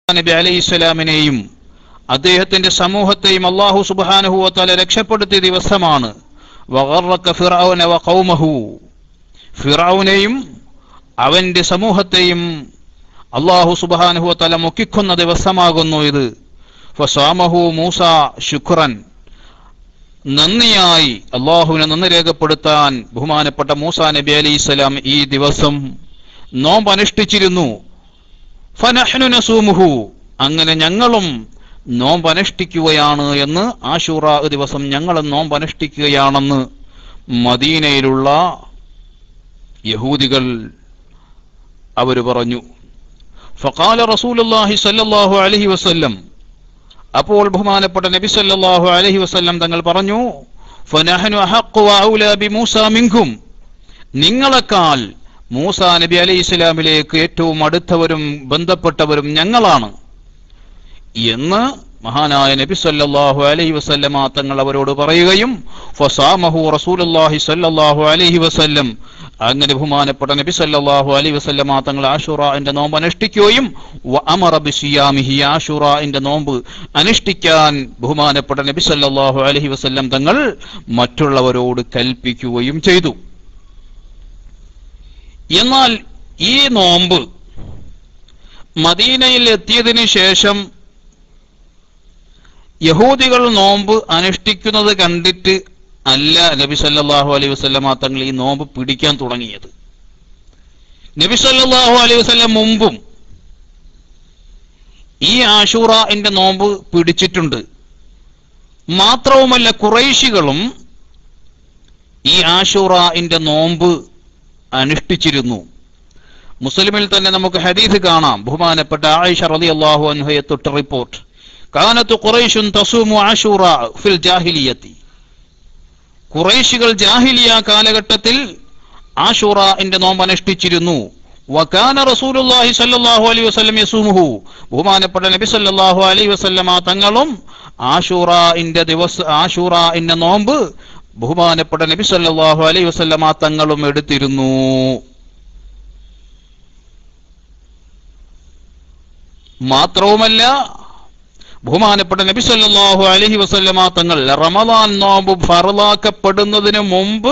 നബി അലൈഹി സ്വലാമിനെയും അദ്ദേഹത്തിന്റെ സമൂഹത്തെയും അള്ളാഹു സുബാനുഹുവത്താല രക്ഷപ്പെടുത്തിയ ദിവസമാണ് വഗറക ഫിറഔന വഖൗമഹു ഫിറൗനെയും അവന്റെ സമൂഹത്തെയും അള്ളാഹു സുബാനുഹുവത്താല മുക്കിക്കൊന്ന ദിവസമാകുന്നു ഇത് ഫസാമഹു മൂസ ശുക്രൻ നന്ദിയായി അള്ളാഹുവിനെ നന്ദി രേഖപ്പെടുത്താൻ ബഹുമാനപ്പെട്ട മൂസ നബി അലൈഹി സ്വലാം ഈ ദിവസം നോമ്പ് അനുഷ്ഠിച്ചിരുന്നു ഫനഹ്നു നസൂമുഹു അങ്ങനെ ഞങ്ങളും നോമ്പ് അനുഷ്ഠിക്കുകയാണ് എന്ന് ആശൂറ ദിവസം ഞങ്ങളും നോമ്പ് അനുഷ്ഠിക്കുകയാണെന്ന് മദീനയിലുള്ള യഹൂദികൾ അവർ പറഞ്ഞു ഫഖാല റസൂലുള്ളാഹി സ്വല്ലല്ലാഹു അലൈഹി വസല്ലം അപ്പോൾ ബഹുമാനപ്പെട്ട നബി സല്ലല്ലാഹു അലൈഹി വസല്ലം തങ്ങൾ പറഞ്ഞു ഫനഹ്നു അഹഖു വഔലാ ബിമൂസ മിൻകും നിങ്ങളെക്കാൾ മൂസ നബി അലൈഹി ഇസ്ലാമിലേക്ക് ഏറ്റവും അടുത്തവരും ബന്ധപ്പെട്ടവരും ഞങ്ങളാണ് എന്ന് മഹാനായ നബി സല്ലല്ലാഹു അലൈഹി വസല്ലമ തങ്ങൾ അവരോട് പറയുകയും ഫസാമഹു റസൂലുള്ളാഹി സല്ലല്ലാഹു അലൈഹി വസല്ലം അങ്ങനെ ബഹുമാനപ്പെട്ട നബി സല്ലല്ലാഹു അലൈഹി വസല്ലമ തങ്ങൾ ആഷുറാന്റെ നോമ്പ് അനുഷ്ഠിക്കുകയും വ അമറ ബിസിയാമിഹി ആഷുറാന്റെ നോമ്പ് അനുഷ്ഠിക്കാൻ ബഹുമാനപ്പെട്ട നബി സല്ലല്ലാഹു അലൈഹി വസല്ലം തങ്ങൾ മറ്റുള്ളവരോട് കൽപ്പിക്കുകയും ചെയ്തു എന്നാൽ ഈ നോമ്പ് മദീനയിൽ എത്തിയതിനു ശേഷം യഹൂദികൾ നോമ്പ് അനുഷ്ഠിക്കുന്നത് കണ്ടിട്ട് അല്ല നബി സല്ലല്ലാഹു അലൈഹി വസല്ലമ തങ്ങൾ ഈ നോമ്പ് പിടിക്കാൻ തുടങ്ങിയത് നബി സല്ലല്ലാഹു അലൈഹി വസല്ലം മുമ്പും ഈ ആഷൂറന്റെ നോമ്പ് പിടിച്ചിട്ടുണ്ട് മാത്രവുമല്ല കുറൈശികളും ഈ ആഷൂറന്റെ നോമ്പ് അനുഷ്ഠിച്ചിരുന്നു മുസ്ലിമിൽ തന്നെ നമുക്ക് ഹദീസ് കാണാം ബഹുമാനപ്പെട്ട ആയിഷ റളിയല്ലാഹു അൻഹയെ തൊട്ട് റിപ്പോർട്ട് കാനത്ത് ഖുറൈശുൻ തസൂമു ആഷൂറ ഫിൽ ജാഹിലിയത്തി ഖുറൈശികൾ ജാഹിലിയ കാലഘട്ടത്തിൽ ആഷൂറന്റെ നോമ്പ് അനുഷ്ഠിച്ചിരുന്നു വകാന റസൂലുള്ളാഹി സ്വല്ലല്ലാഹു അലൈഹി വസല്ലം യസൂമുഹു ബഹുമാനപ്പെട്ട നബി സല്ലല്ലാഹു അലൈഹി വസല്ലമ തങ്ങളും ആഷൂറന്റെ ദിവസ ആഷൂറന്റെ നോമ്പ് ബഹുമാനപ്പെട്ട നബി സല്ലല്ലാഹു അലൈഹി വസല്ലമ തങ്ങളും എടുത്തിരുന്നു മാത്രവുമല്ല ബഹുമാനപ്പെട്ട നബി സല്ലല്ലാഹു അലൈഹി വസല്ലമ തങ്ങൾ റമദാൻ നോമ്പ് ഫറലാക്കപ്പെടുന്നതിന് മുമ്പ്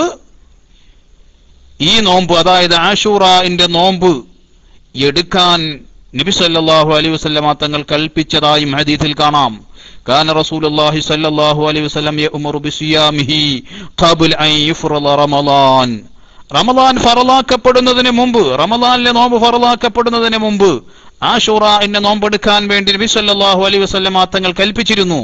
ഈ നോമ്പ് അതായത് ആഷൂറന്റെ നോമ്പ് എടുക്കാൻ നബി സല്ലല്ലാഹു അലൈഹി വസല്ലമ തങ്ങൾ കൽപ്പിച്ചതായും ഹദീസിൽ കാണാം كان رسول الله صلى الله عليه وسلم يأمر بصيامه قبل أن يفرض رمضان റമദാൻ ഫറലാക്കപ്പെടുന്നതിന് മുമ്പ് റമദാനിലെ നോമ്പ് ഫറലാക്കപ്പെടുന്നതിന് മുമ്പ് ആഷൂറ എന്നെ നോമ്പെടുക്കാൻ വേണ്ടി നബി സല്ലല്ലാഹു അലൈഹി വസല്ലമ തങ്ങൾ കൽപ്പിച്ചിരുന്നു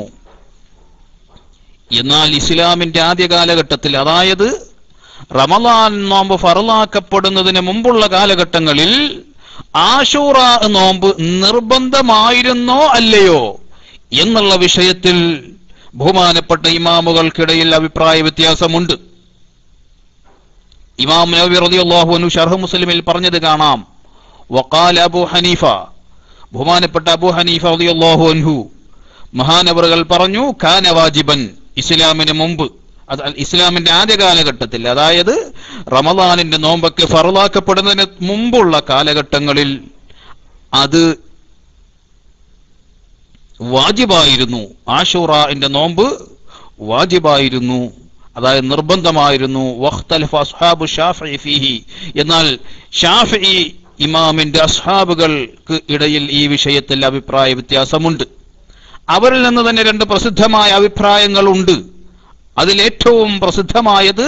എന്നാൽ ഇസ്ലാമിന്റെ ആദ്യ കാലഘട്ടത്തിൽ അതായത് റമദാൻ നോമ്പ് ഫറലാക്കപ്പെടുന്നതിന് മുമ്പുള്ള കാലഘട്ടങ്ങളിൽ ആഷൂറ നോമ്പ് നിർബന്ധമായിരുന്നോ അല്ലയോ എന്നുള്ള വിഷയത്തിൽ ബഹുമാനപ്പെട്ട ഇമാമുകൾക്കിടയിൽ അഭിപ്രായ വ്യത്യാസമുണ്ട് ഇമാം നബി റളിയല്ലാഹു അൻഹു ഷർഹ് മുസ്ലിമിൽ പറഞ്ഞത് കാണാം വഖാല അബൂ ഹനീഫ ബഹുമാനപ്പെട്ട അബൂ ഹനീഫ റളിയല്ലാഹു അൻഹു മഹാനവറുകൾ പറഞ്ഞു കാന വാജിബൻ ഇസ്ലാമിന് മുമ്പ് അത് ഇസ്ലാമിന്റെ ആദ്യ കാലഘട്ടത്തിൽ അതായത് റമദാനിന്റെ നോമ്പൊക്കെ ഫറലാക്കപ്പെടുന്നതിന് മുമ്പുള്ള കാലഘട്ടങ്ങളിൽ അത് വാജിബായിരുന്നു ആഷൂറന്റെ നോമ്പ് വാജിബായിരുന്നു അതായത് നിർബന്ധമായിരുന്നു വഖ്തലഫ അസ്ഹാബു ഷാഫിഈ ഫീഹി എന്നാൽ ഷാഫിഈ ഇമാമിന്റെ അസ്ഹാബുകൾക്ക് ഇടയിൽ ഈ വിഷയത്തിൽ അഭിപ്രായ വ്യത്യാസമുണ്ട് അവരിൽ നിന്ന് തന്നെ രണ്ട് പ്രസിദ്ധമായ അഭിപ്രായങ്ങളുണ്ട് അതിലേറ്റവും പ്രസിദ്ധമായത്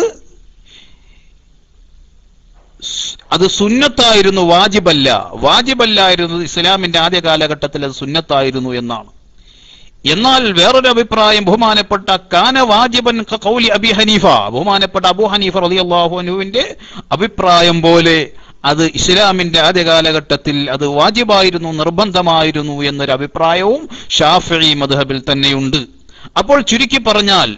സ്- അത് സുന്നത്തായിരുന്നു വാജിബല്ല വാജിബല്ലായിരുന്നു ഇസ്ലാമിന്റെ ആദ്യ കാലഘട്ടത്തിൽ അത് സുന്നത്തായിരുന്നു എന്നാണ് എന്നാൽ വേറൊരു അഭിപ്രായം ബഹുമാനപ്പെട്ട കാന വാജിബൻ ക ഖൗലി അബി ഹനീഫ ബഹുമാനപ്പെട്ട അബു ഹനീഫ റളിയല്ലാഹു അൻഹുവിന്റെ അഭിപ്രായം പോലെ അത് ഇസ്ലാമിന്റെ ആദ്യ കാലഘട്ടത്തിൽ അത് വാജിബായിരുന്നു നിർബന്ധമായിരുന്നു എന്നൊരു അഭിപ്രായവും ഷാഫി മദ്ഹബിൽ തന്നെയുണ്ട് അപ്പോൾ ചുരുക്കി പറഞ്ഞാൽ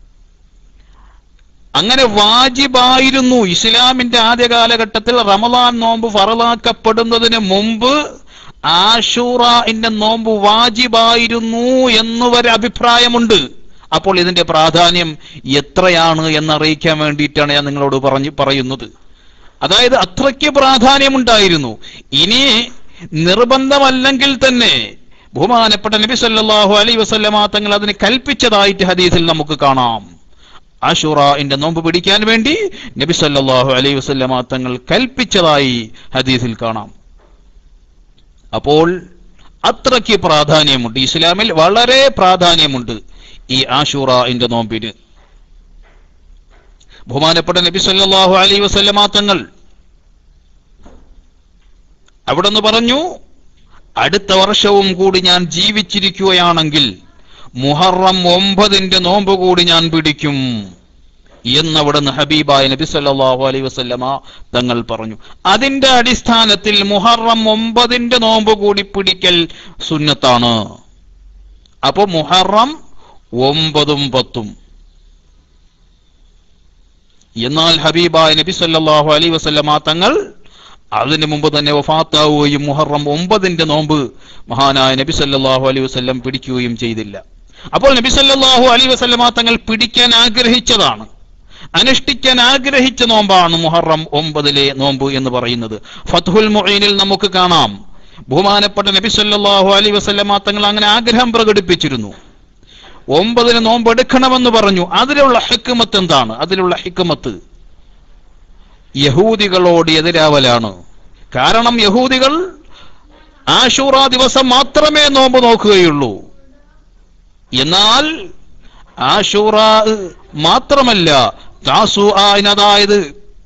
അങ്ങനെ വാജിബായിരുന്നു ഇസ്ലാമിന്റെ ആദ്യ കാലഘട്ടത്തിൽ റമദാൻ നോമ്പ് ഫറലാക്കപ്പെടുന്നതിന് മുമ്പ് ആഷൂറന്റെ നോമ്പ് വാജിബായിരുന്നു എന്നുവരെ അഭിപ്രായമുണ്ട് അപ്പോൾ ഇതിന്റെ പ്രാധാന്യം എത്രയാണ് എന്നറിയിക്കാൻ വേണ്ടിയിട്ടാണ് ഞാൻ നിങ്ങളോട് പറഞ്ഞു പറയുന്നത് അതായത് അത്രയ്ക്ക് പ്രാധാന്യമുണ്ടായിരുന്നു ഇനി നിർബന്ധമല്ലെങ്കിൽ തന്നെ ബഹുമാനപ്പെട്ട നബി സല്ലല്ലാഹു അലൈഹി വസല്ലമ തങ്ങൾ അതിന് കൽപ്പിച്ചതായിട്ട് ഹദീസിൽ നമുക്ക് കാണാം ആഷുറന്റെ നോമ്പ് പിടിക്കാൻ വേണ്ടി നബി സല്ലല്ലാഹു അലൈഹി വസല്ലമ തങ്ങൾ കൽപ്പിച്ചതായി ഹദീസിൽ കാണാം അപ്പോൾ അത്രയ്ക്ക് പ്രാധാന്യമുണ്ട് ഇസ്ലാമിൽ വളരെ പ്രാധാന്യമുണ്ട് ഈ ആഷുറന്റെ നോമ്പിന് ബഹുമാനപ്പെട്ട നബി സല്ലല്ലാഹു അലൈഹി വസല്ലമ തങ്ങൾ അവിടെ നിന്ന് പറഞ്ഞു അടുത്ത വർഷവും കൂടി ഞാൻ ജീവിച്ചിരിക്കുകയാണെങ്കിൽ മുഹറം ഒമ്പതിന്റെ നോമ്പ് കൂടി ഞാൻ പിടിക്കും എന്നവിടുന്ന് ഹബീബായ നബി സല്ലല്ലാഹു അലൈഹി വസല്ലമ തങ്ങൾ പറഞ്ഞു അതിന്റെ അടിസ്ഥാനത്തിൽ മുഹറം ഒമ്പതിന്റെ നോമ്പ് കൂടി പിടിക്കൽ സുന്നത്താണ് അപ്പൊ മുഹറം ഒമ്പതും പത്തും എന്നാൽ ഹബീബായ നബി സല്ലല്ലാഹു അലൈഹി വസല്ലമ തങ്ങൾ അതിനു മുമ്പ് തന്നെ വഫാത്താവുകയും മുഹറം ഒമ്പതിന്റെ നോമ്പ് മഹാനായ നബി സല്ലല്ലാഹു അലൈഹി വസല്ലം പിടിക്കുകയും ചെയ്തില്ല അപ്പോൾ നബി സല്ലല്ലാഹു അലൈഹി വസല്ലമ തങ്ങൾ പിടിക്കാൻ ആഗ്രഹിച്ചതാണ് അനുഷ്ഠിക്കാൻ ആഗ്രഹിച്ച നോമ്പാണ് മുഹറം ഒമ്പതിലെ നോമ്പ് എന്ന് പറയുന്നത് ഫത്ഹുൽ മുഈനിൽ നമുക്ക് കാണാം ബഹുമാനപ്പെട്ട നബി സല്ലല്ലാഹു അലൈഹി വസല്ലമ തങ്ങൾ അങ്ങനെ ആഗ്രഹം പ്രകടിപ്പിച്ചിരുന്നു ഒമ്പതിന് നോമ്പ് എടുക്കണമെന്ന് പറഞ്ഞു അതിലുള്ള ഹിക്മത്ത് എന്താണ് അതിലുള്ള ഹിക്മത്ത് യഹൂദികളോട് എതിരാവലാണ് കാരണം യഹൂദികൾ ആഷൂറ ദിവസം മാത്രമേ നോമ്പ് നോക്കുകയുള്ളൂ എന്നാൽ ആഷൂറ മാത്രമല്ല താസു അതായത്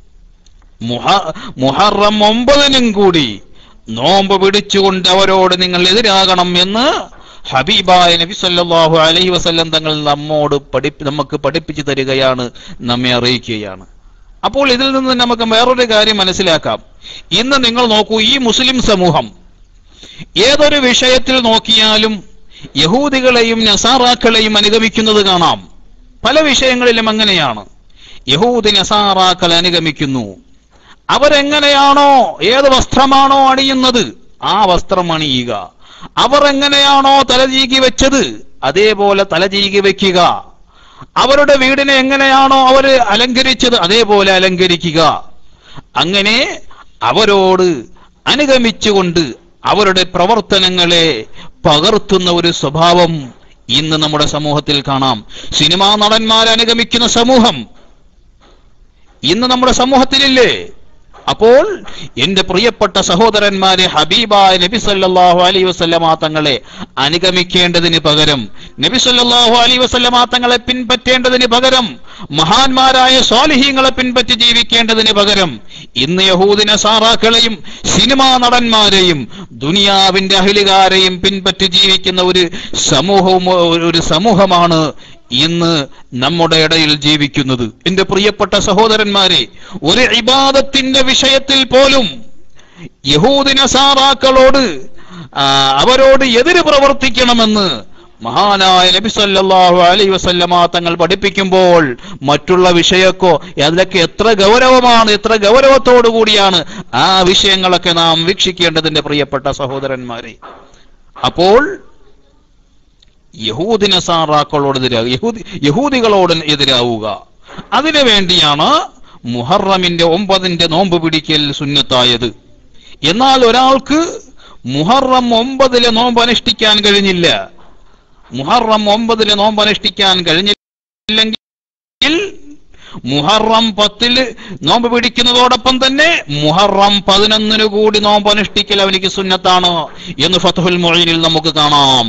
മുഹറം ഒമ്പതിനും കൂടി നോമ്പ് പിടിച്ചുകൊണ്ട് അവരോട് നിങ്ങൾ എതിരാകണം എന്ന് ഹബീബായ നബി സല്ലല്ലാഹു അലൈഹി വസല്ലം തങ്ങൾ നമ്മോട് പഠി നമുക്ക് പഠിപ്പിച്ചു തരികയാണ് നമ്മെ അറിയിക്കുകയാണ് അപ്പോൾ ഇതിൽ നിന്ന് നമുക്ക് വേറൊരു കാര്യം മനസ്സിലാക്കാം ഇന്ന് നിങ്ങൾ നോക്കൂ ഈ മുസ്ലിം സമൂഹം ഏതൊരു വിഷയത്തിൽ നോക്കിയാലും യഹൂദികളെയും നസാറാക്കളെയും അനുഗമിക്കുന്നത് കാണാം പല വിഷയങ്ങളിലും അങ്ങനെയാണ് യഹൂദി നസാറാക്കൾ അനുഗമിക്കുന്നു അവരെങ്ങനെയാണോ ഏത് വസ്ത്രമാണോ അണിയുന്നത് ആ വസ്ത്രം അണിയുക അവർ എങ്ങനെയാണോ തലചീകി വെച്ചത് അതേപോലെ തലചീകി വെക്കുക അവരുടെ വീടിനെ എങ്ങനെയാണോ അവര് അലങ്കരിച്ചത് അതേപോലെ അലങ്കരിക്കുക അങ്ങനെ അവരോട് അനുഗമിച്ചുകൊണ്ട് അവരുടെ പ്രവർത്തനങ്ങളെ പകർത്തുന്ന ഒരു സ്വഭാവം ഇന്ന് നമ്മുടെ സമൂഹത്തിൽ കാണാം സിനിമാ നടന്മാരെ അനുഗമിക്കുന്ന സമൂഹം ഇന്ന് നമ്മുടെ സമൂഹത്തിലില്ലേ അപ്പോൾ എന്റെ പ്രിയപ്പെട്ട സഹോദരന്മാരെ ഹബീബായ നബി സല്ലല്ലാഹു അലൈഹി വസല്ലമ തങ്ങളെ അനുഗമിക്കേണ്ടതിന് പകരം നബി സല്ലല്ലാഹു അലൈഹി വസല്ലമ തങ്ങളെ പിൻപറ്റേണ്ടതിന് പകരം മഹാന്മാരായ സ്വാലിഹീങ്ങളെ പിൻപറ്റി ജീവിക്കേണ്ടതിന് പകരം ഇന്ന് യഹൂദിന സാറാക്കളെയും സിനിമാ നടന്മാരെയും ദുനിയാവിന്റെ അഹിലുകാരെയും പിൻപറ്റി ജീവിക്കുന്ന ഒരു സമൂഹവും ഒരു സമൂഹമാണ് ഇന്ന് നമ്മുടെ ഇടയിൽ ജീവിക്കുന്നത് എന്റെ പ്രിയപ്പെട്ട സഹോദരന്മാരെ ഒരു ഇബാദത്തിന്റെ വിഷയത്തിൽ പോലും യഹൂദിന സാറാക്കളോട് ആ, അവരോട് എതിര് പ്രവർത്തിക്കണമെന്ന് മഹാനായ നബി സല്ലല്ലാഹു അലൈഹി വസല്ലമ തങ്ങൾ പഠിപ്പിക്കുമ്പോൾ മറ്റുള്ള വിഷയമൊക്കെ അതിലൊക്കെ എത്ര ഗൗരവമാണ് എത്ര ഗൗരവത്തോടു കൂടിയാണ് ആ വിഷയങ്ങളൊക്കെ നാം വീക്ഷിക്കേണ്ടതിന്റെ പ്രിയപ്പെട്ട സഹോദരന്മാരെ അപ്പോൾ യഹൂദിന സാറാക്കളോട് എതിരാകുക യഹൂദി യഹൂദികളോട് എതിരാവുക അതിനു വേണ്ടിയാണ് മുഹറമിന്റെ ഒമ്പതിന്റെ നോമ്പ് പിടിക്കൽ സുന്നത്തായത് എന്നാൽ ഒരാൾക്ക് മുഹറം ഒമ്പതിലെ നോമ്പ് അനുഷ്ഠിക്കാൻ കഴിഞ്ഞില്ല മുഹറം ഒമ്പതിലെ നോമ്പ് അനുഷ്ഠിക്കാൻ കഴിഞ്ഞില്ലെങ്കിൽ മുഹറം പത്തില് നോമ്പ് പിടിക്കുന്നതോടൊപ്പം തന്നെ മുഹറം പതിനൊന്നിനു കൂടി നോമ്പ് അനുഷ്ഠിക്കൽ അവനിക്ക് സുന്നത്താണ് എന്ന് ഫത്തുൽ മൊഴിനിൽ നമുക്ക് കാണാം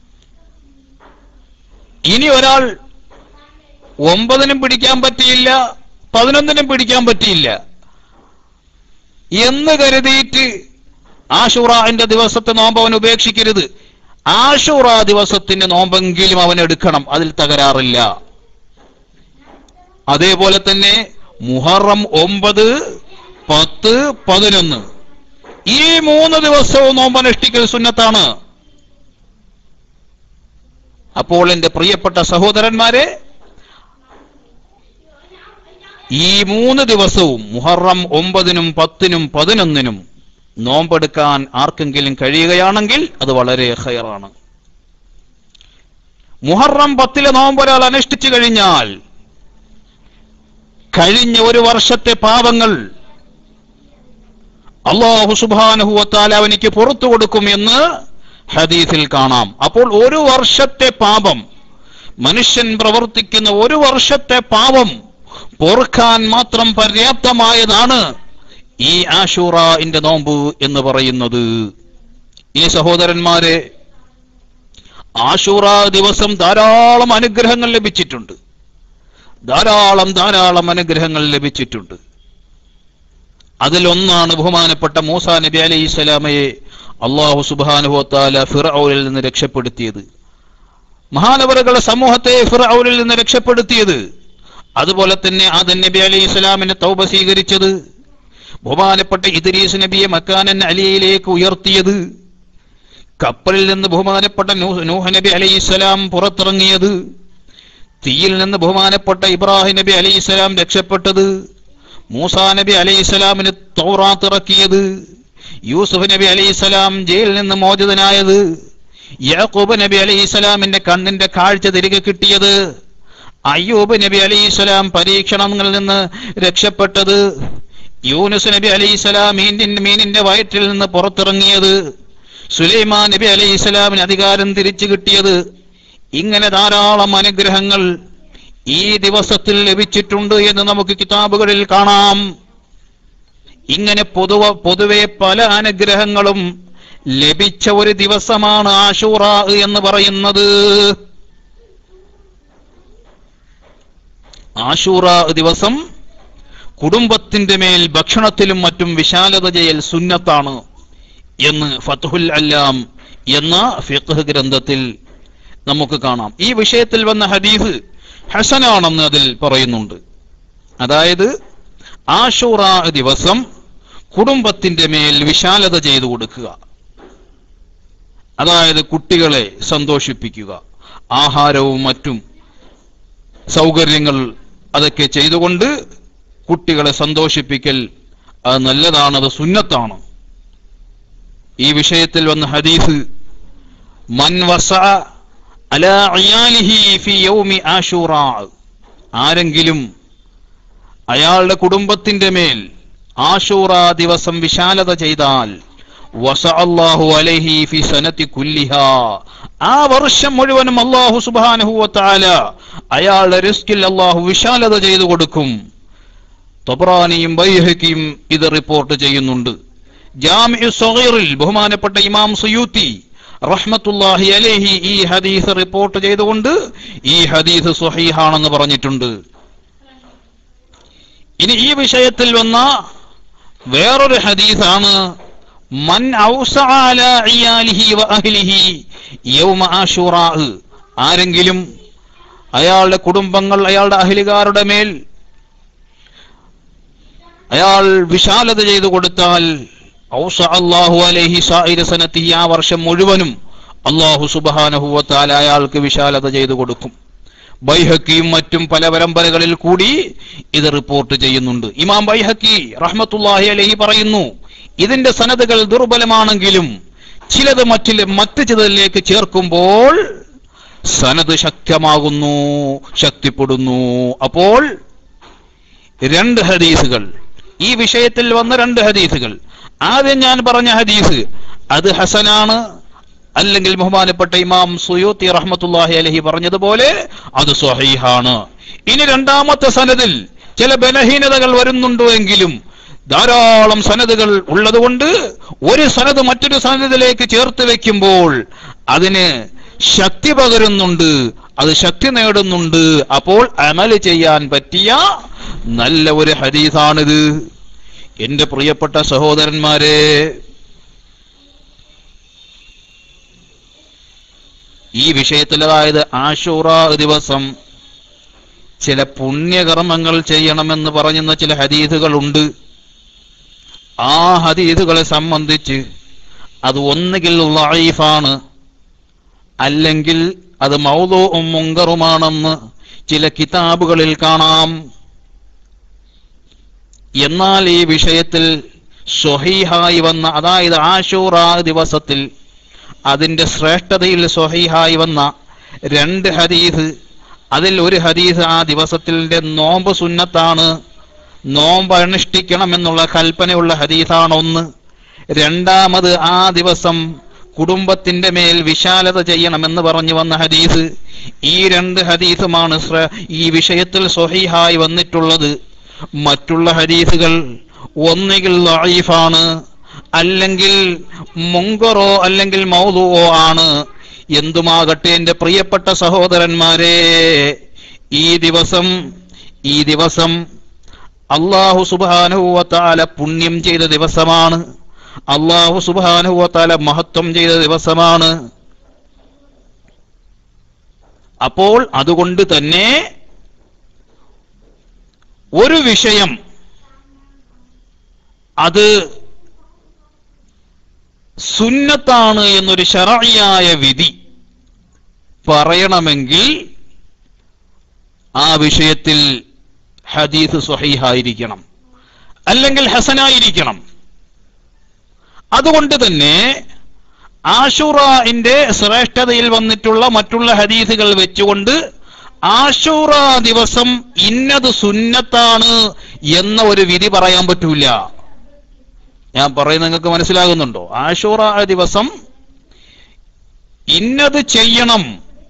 ഇനി ഒരാൾ ഒമ്പതിനും പിടിക്കാൻ പറ്റിയില്ല പതിനൊന്നിനും പിടിക്കാൻ പറ്റിയില്ല എന്ന് കരുതിയിട്ട് ആഷുറാന്റെ ദിവസത്തെ നോമ്പ് അവൻ ഉപേക്ഷിക്കരുത് ആഷുറ ദിവസത്തിന്റെ നോമ്പെങ്കിലും അവൻ എടുക്കണം അതിൽ തകരാറില്ല അതേപോലെ തന്നെ മുഹറം ഒമ്പത് പത്ത് പതിനൊന്ന് ഈ മൂന്ന് ദിവസവും നോമ്പ് അനുഷ്ഠിക്കൽ സുന്നത്താണ് അപ്പോൾ എന്റെ പ്രിയപ്പെട്ട സഹോദരന്മാരെ ഈ മൂന്ന് ദിവസവും മുഹറം ഒമ്പതിനും പത്തിനും പതിനൊന്നിനും നോമ്പെടുക്കാൻ ആർക്കെങ്കിലും കഴിയുകയാണെങ്കിൽ അത് വളരെ ഹയറാണ് മുഹറം പത്തിലെ നോമ്പ് ഒരാൾ അനുഷ്ഠിച്ചു കഴിഞ്ഞാൽ കഴിഞ്ഞ ഒരു വർഷത്തെ പാപങ്ങൾ അള്ളാഹു സുബാനഹുവത്താൽ അവനിക്ക് പുറത്തു കൊടുക്കും എന്ന് ഹദീസിൽ കാണാം അപ്പോൾ ഒരു വർഷത്തെ പാപം മനുഷ്യൻ പ്രവർത്തിക്കുന്ന ഒരു വർഷത്തെ പാപം പൊറുക്കാൻ മാത്രം പര്യാപ്തമായതാണ് ഈ ആഷൂറന്റെ നോമ്പ് എന്ന് പറയുന്നത് ഈ സഹോദരന്മാരെ ആഷൂറ ദിവസം ധാരാളം അനുഗ്രഹങ്ങൾ ലഭിച്ചിട്ടുണ്ട് ധാരാളം ധാരാളം അനുഗ്രഹങ്ങൾ ലഭിച്ചിട്ടുണ്ട് അതിലൊന്നാണ് ബഹുമാനപ്പെട്ട മൂസ നബി അലൈഹി സ്വലാമയെ അള്ളാഹു സുബാനുഹോത്താല ഫിറൌനിൽ നിന്ന് രക്ഷപ്പെടുത്തിയത് മഹാനവറുകളുടെ സമൂഹത്തെ ഫിറൌനിൽ നിന്ന് രക്ഷപ്പെടുത്തിയത് അതുപോലെ തന്നെ ആദൻ നബി അലൈഹി സ്വലാമിനെ തൗബ സ്വീകരിച്ചത് ബഹുമാനപ്പെട്ട ഇദ്രീസ് നബിയെ മക്കാനൻ അലിയയിലേക്ക് ഉയർത്തിയത് കപ്പലിൽ നിന്ന് ബഹുമാനപ്പെട്ട നൂ- നൂഹ് നബി അലൈഹി സ്വലാം പുറത്തിറങ്ങിയത് തീയിൽ നിന്ന് ബഹുമാനപ്പെട്ട ഇബ്രാഹിം നബി അലൈഹി സ്വലാം രക്ഷപ്പെട്ടത് മൂസാ നബി അലൈഹി സ്വലാമിന് തൗറാത്ത് ഇറക്കിയത് യൂസുഫ് നബി അലൈഹി സ്വലാം ജയിലിൽ നിന്ന് മോചിതനായത് യാക്കൂബ് നബി അലൈഹി സ്വലാമിന്റെ കണ്ണിന്റെ കാഴ്ച തിരികെ കിട്ടിയത് അയ്യൂബ് നബി അലൈഹി സ്വലാം പരീക്ഷണങ്ങളിൽ നിന്ന് രക്ഷപ്പെട്ടത് യൂനുസ് നബി അലൈഹി സ്വലാം മീനിന്റെ മീനിന്റെ വയറ്റിൽ നിന്ന് പുറത്തിറങ്ങിയത് സുലൈമാൻ നബി അലൈഹി സ്വലാമിന് അധികാരം തിരിച്ചു കിട്ടിയത് ഇങ്ങനെ ധാരാളം അനുഗ്രഹങ്ങൾ ഈ ദിവസത്തിൽ ലഭിച്ചിട്ടുണ്ട് എന്ന് നമുക്ക് കിതാബുകളിൽ കാണാം ഇങ്ങനെ പൊതുവ പൊതുവെ പല അനുഗ്രഹങ്ങളും ലഭിച്ച ഒരു ദിവസമാണ് ആഷൂറ എന്ന് പറയുന്നത് ആഷൂറ ദിവസം കുടുംബത്തിന്റെ മേൽ ഭക്ഷണത്തിലും മറ്റും വിശാലത ചെയ്യൽ സുന്നത്താണ് എന്ന് ഫത്തുഹുൽ അല്ലാം എന്ന ഫിഖ് ഗ്രന്ഥത്തിൽ നമുക്ക് കാണാം ഈ വിഷയത്തിൽ വന്ന ഹദീസ് ഹസനാണെന്ന് അതിൽ പറയുന്നുണ്ട് അതായത് ആഷൂറ ദിവസം കുടുംബത്തിന്റെ മേൽ വിശാലത ചെയ്തു കൊടുക്കുക അതായത് കുട്ടികളെ സന്തോഷിപ്പിക്കുക ആഹാരവും മറ്റും സൗകര്യങ്ങൾ അതൊക്കെ ചെയ്തുകൊണ്ട് കുട്ടികളെ സന്തോഷിപ്പിക്കൽ അത് നല്ലതാണ് അത് സുന്നത്താണ് ഈ വിഷയത്തിൽ വന്ന ഹദീസ് മൻ വസ അലാ അയാലിഹി ഫി യൗമി ആഷൂറ ആരെങ്കിലും അയാളുടെ കുടുംബത്തിന്റെ മേൽ ആഷൂറ ദിവസം വിശാലത ചെയ്താൽ വസ അല്ലാഹു അലൈഹി ഫി സനത്തി കുല്ലിഹ ആ വർഷം മുഴുവനും അല്ലാഹു സുബ്ഹാനഹു വതആല അയാളുടെ റിസ്കിൽ അല്ലാഹു വിശാലത ചെയ്തു കൊടുക്കും തൊബ്രാനിയും ബൈഹക്കിയും ഇത് റിപ്പോർട്ട് ചെയ്യുന്നുണ്ട് ജാമിഉ സഗീറിൽ ബഹുമാനപ്പെട്ട ഇമാം സുയൂത്തി റഹ്മത്തുല്ലാഹി അലൈഹി ഈ ഹദീസ് റിപ്പോർട്ട് ചെയ്തുകൊണ്ട് ഈ ഹദീസ് സ്വഹീഹാണെന്ന് പറഞ്ഞിട്ടുണ്ട് ഇനി ഈ വിഷയത്തിൽ വന്ന വേറൊരു ഹദീസാണ് മൻ ഔസഅ അലാ ഇയാലിഹി വ അഹ്ലിഹി യൗമ ആശൂറാ ആരെങ്കിലും അയാളുടെ കുടുംബങ്ങൾ അയാളുടെ അഹ്ലികാരുടെ മേൽ അയാൾ വിശാലത ചെയ്തു കൊടുത്താൽ ഔസ അല്ലാഹു അലൈഹി സായിര സനത്തി ആ വർഷം മുഴുവനും അള്ളാഹു സുബാനഹുവത്താൽ അയാൾക്ക് വിശാലത ചെയ്തു കൊടുക്കും ബൈഹക്കിയും മറ്റും പല പരമ്പരകളിൽ കൂടി ഇത് റിപ്പോർട്ട് ചെയ്യുന്നുണ്ട് ഇമാം ബൈഹക്കി റഹ്മത്തുല്ലാഹി അലഹി പറയുന്നു ഇതിന്റെ സനതുകൾ ദുർബലമാണെങ്കിലും ചിലത് മറ്റില് മറ്റ് ചിലതിലേക്ക് ചേർക്കുമ്പോൾ സനത് ശക്തമാകുന്നു ശക്തിപ്പെടുന്നു അപ്പോൾ രണ്ട് ഹദീസുകൾ ഈ വിഷയത്തിൽ വന്ന രണ്ട് ഹദീസുകൾ ആദ്യം ഞാൻ പറഞ്ഞ ഹദീസ് അത് ഹസനാണ് അല്ലെങ്കിൽ ബഹുമാനപ്പെട്ട ഇമാം സുയൂത്തി റഹ്മത്തുല്ലാഹി അലഹി പറഞ്ഞതുപോലെ അത് സ്വഹീഹാണ് ഇനി രണ്ടാമത്തെ സനദിൽ ചില ബലഹീനതകൾ വരുന്നുണ്ടോ എങ്കിലും ധാരാളം സനദുകൾ ഉള്ളതുകൊണ്ട് ഒരു സനത് മറ്റൊരു സനദിലേക്ക് ചേർത്ത് വെക്കുമ്പോൾ അതിന് ശക്തി പകരുന്നുണ്ട് അത് ശക്തി നേടുന്നുണ്ട് അപ്പോൾ അമല് ചെയ്യാൻ പറ്റിയ നല്ല ഒരു ഹദീസാണിത് എന്റെ പ്രിയപ്പെട്ട സഹോദരന്മാരെ ഈ വിഷയത്തിൽ അതായത് ആഷൂറ ദിവസം ചില പുണ്യകർമ്മങ്ങൾ ചെയ്യണമെന്ന് പറയുന്ന ചില ഹദീസുകളുണ്ട് ആ ഹദീസുകളെ സംബന്ധിച്ച് അത് ഒന്നുകിൽ ലൈഫാണ് അല്ലെങ്കിൽ അത് മൗലവും മുങ്കറുമാണെന്ന് ചില കിതാബുകളിൽ കാണാം എന്നാൽ ഈ വിഷയത്തിൽ സ്വഹീഹായി വന്ന അതായത് ആഷൂറ ദിവസത്തിൽ അതിന്റെ ശ്രേഷ്ഠതയിൽ സ്വഹീഹായി വന്ന രണ്ട് ഹദീസ് അതിൽ ഒരു ഹദീസ് ആ ദിവസത്തിന്റെ നോമ്പ് സുന്നത്താണ് നോമ്പ് അനുഷ്ഠിക്കണം എന്നുള്ള കൽപ്പനയുള്ള ഹദീസാണ് ഒന്ന് രണ്ടാമത് ആ ദിവസം കുടുംബത്തിന്റെ മേൽ വിശാലത ചെയ്യണമെന്ന് പറഞ്ഞു വന്ന ഹദീസ് ഈ രണ്ട് ഹദീസുമാണ് ശ്ര- ഈ വിഷയത്തിൽ സ്വഹീഹായി വന്നിട്ടുള്ളത് മറ്റുള്ള ഹദീസുകൾ ഒന്നുകിൽ ലഈഫാണ് അല്ലെങ്കിൽ മുങ്കറോ അല്ലെങ്കിൽ മൗതുവോ ആണ് എന്തുമാകട്ടെ എന്റെ പ്രിയപ്പെട്ട സഹോദരന്മാരെ ഈ ദിവസം ഈ ദിവസം അള്ളാഹു സുബാനുവത്താല പുണ്യം ചെയ്ത ദിവസമാണ് അള്ളാഹു സുബാനുവത്താല മഹത്വം ചെയ്ത ദിവസമാണ് അപ്പോൾ അതുകൊണ്ട് തന്നെ ഒരു വിഷയം അത് സുന്നത്താണ് എന്നൊരു ശറയായ വിധി പറയണമെങ്കിൽ ആ വിഷയത്തിൽ ഹദീസ് സ്വഹീഹായിരിക്കണം അല്ലെങ്കിൽ ഹസനായിരിക്കണം അതുകൊണ്ട് തന്നെ ആഷുറന്റെ ശ്രേഷ്ഠതയിൽ വന്നിട്ടുള്ള മറ്റുള്ള ഹദീസുകൾ വെച്ചുകൊണ്ട് ആഷൂറ ദിവസം ഇന്നത് സുന്നത്താണ് എന്ന ഒരു വിധി പറയാൻ പറ്റൂല ഞാൻ പറയുന്നത് നിങ്ങൾക്ക് മനസ്സിലാകുന്നുണ്ടോ ആഷൂറ ദിവസം ഇന്നത് ചെയ്യണം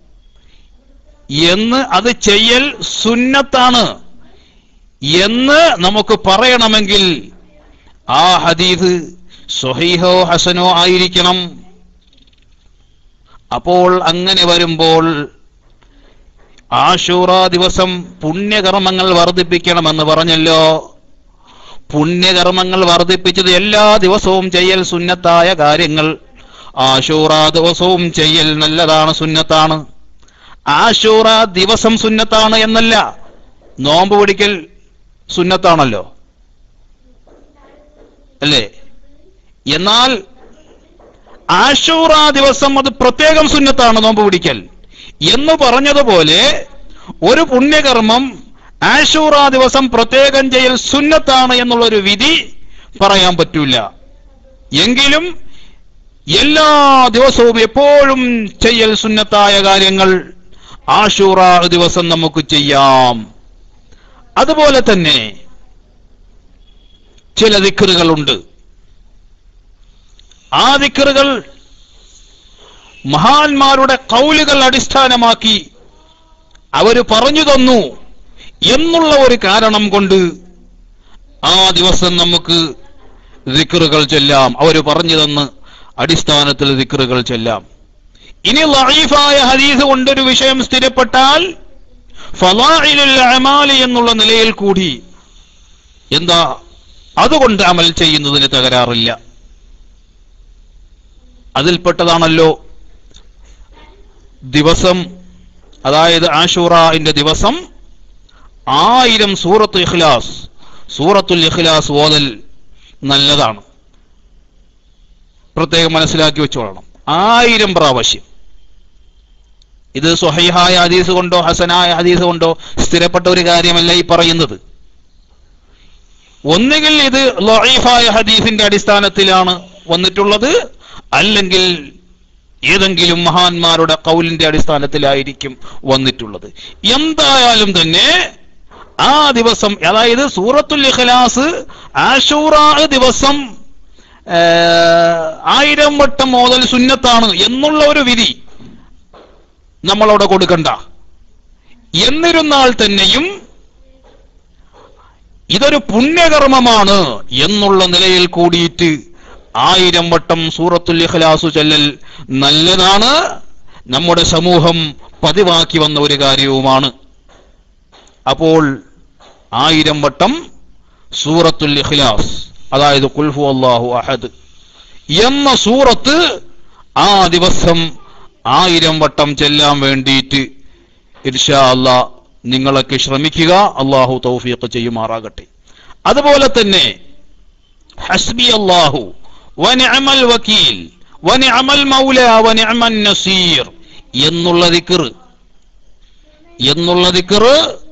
എന്ന് അത് ചെയ്യൽ സുന്നത്താണ് എന്ന് നമുക്ക് പറയണമെങ്കിൽ ആ ഹദീസ് സ്വഹീഹോ ഹസനോ ആയിരിക്കണം അപ്പോൾ അങ്ങനെ വരുമ്പോൾ ആഷൂറ ദിവസം പുണ്യകർമ്മങ്ങൾ വർദ്ധിപ്പിക്കണമെന്ന് പറഞ്ഞല്ലോ പുണ്യകർമ്മങ്ങൾ വർദ്ധിപ്പിച്ചത് എല്ലാ ദിവസവും ചെയ്യൽ സുന്നത്തായ കാര്യങ്ങൾ ആഷൂറ ദിവസവും ചെയ്യൽ നല്ലതാണ് സുന്നത്താണ് ആഷൂറ ദിവസം സുന്നത്താണ് എന്നല്ല നോമ്പ് പിടിക്കൽ സുന്നത്താണല്ലോ അല്ലേ എന്നാൽ ആഷൂറ ദിവസം അത് പ്രത്യേകം സുന്നത്താണ് നോമ്പ് പിടിക്കൽ എന്ന് പറഞ്ഞതുപോലെ ഒരു പുണ്യകർമ്മം ആഷൂറ ദിവസം പ്രത്യേകം ചെയ്യൽ സുന്നത്താണ് എന്നുള്ളൊരു വിധി പറയാൻ പറ്റൂല എങ്കിലും എല്ലാ ദിവസവും എപ്പോഴും ചെയ്യൽ സുന്നത്തായ കാര്യങ്ങൾ ആഷൂറ ദിവസം നമുക്ക് ചെയ്യാം അതുപോലെ തന്നെ ചില ദിക്കറുകളുണ്ട് ആ ദിക്കറുകൾ മഹാന്മാരുടെ കൗലുകൾ അടിസ്ഥാനമാക്കി അവര് പറഞ്ഞു തന്നു എന്നുള്ള ഒരു കാരണം കൊണ്ട് ആ ദിവസം നമുക്ക് ദിക്കറുകൾ ചെല്ലാം അവര് പറഞ്ഞു തന്ന് അടിസ്ഥാനത്തിൽ ദിക്കറുകൾ ചെല്ലാം ഇനി ലഈഫായ ഹദീസ് കൊണ്ടൊരു വിഷയം സ്ഥിരപ്പെട്ടാൽ ഫലാഇലുൽ അമാലി എന്നുള്ള നിലയിൽ കൂടി എന്താ അതുകൊണ്ട് അമൽ ചെയ്യുന്നതിന് തകരാറില്ല അതിൽപ്പെട്ടതാണല്ലോ ദിവസം അതായത് ആഷൂറന്റെ ദിവസം ആയിരം സൂറത്ത് ഇഖ്ലാസ് സൂറത്തുൽ ഇഖ്ലാസ് ഓതൽ നല്ലതാണ് പ്രത്യേകം മനസ്സിലാക്കി വെച്ചോളണം ആയിരം പ്രാവശ്യം ഇത് സ്വഹൈഹായ ഹദീസ് കൊണ്ടോ ഹസനായ ഹദീസ് കൊണ്ടോ സ്ഥിരപ്പെട്ട ഒരു കാര്യമല്ല ഈ പറയുന്നത് ഒന്നുകിൽ ഇത് ലഈഫായ ഹദീസിന്റെ അടിസ്ഥാനത്തിലാണ് വന്നിട്ടുള്ളത് അല്ലെങ്കിൽ ഏതെങ്കിലും മഹാന്മാരുടെ കൗലിന്റെ അടിസ്ഥാനത്തിലായിരിക്കും വന്നിട്ടുള്ളത് എന്തായാലും തന്നെ ആ ദിവസം അതായത് സൂറത്തുൽ ഇഖ്ലാസ് ആഷൂറാ ദിവസം ആ, ആയിരം വട്ടം മോതൽ സുന്നത്താണ് എന്നുള്ള ഒരു വിധി നമ്മളവിടെ കൊടുക്കണ്ട എന്നിരുന്നാൽ തന്നെയും ഇതൊരു പുണ്യകർമ്മമാണ് എന്നുള്ള നിലയിൽ കൂടിയിട്ട് ആയിരം വട്ടം സൂറത്തുൽ ഇഖ്ലാസു ചൊല്ലൽ നല്ലതാണ് നമ്മുടെ സമൂഹം പതിവാക്കി വന്ന ഒരു കാര്യവുമാണ് അപ്പോൾ ആയിരം വട്ടം സൂറത്തുൽ ഇഖ്ലാസ് അതായത് കുൽഹു അള്ളാഹു അഹദ് എന്ന സൂറത്ത് ആ ദിവസം ആയിരം വട്ടം ചെല്ലാൻ വേണ്ടിയിട്ട് ഇർഷാ അല്ലാ നിങ്ങളൊക്കെ ശ്രമിക്കുക അള്ളാഹു തൗഫീഖ് ചെയ്യുമാറാകട്ടെ അതുപോലെ തന്നെ ഹസ്ബി അള്ളാഹു വനിഅമൽ വക്കീൽ വനിഅമൽ മൗല വനിഅമൻ നസീർ എന്നുള്ള ദിക്ർ എന്നുള്ള ദിക്ർ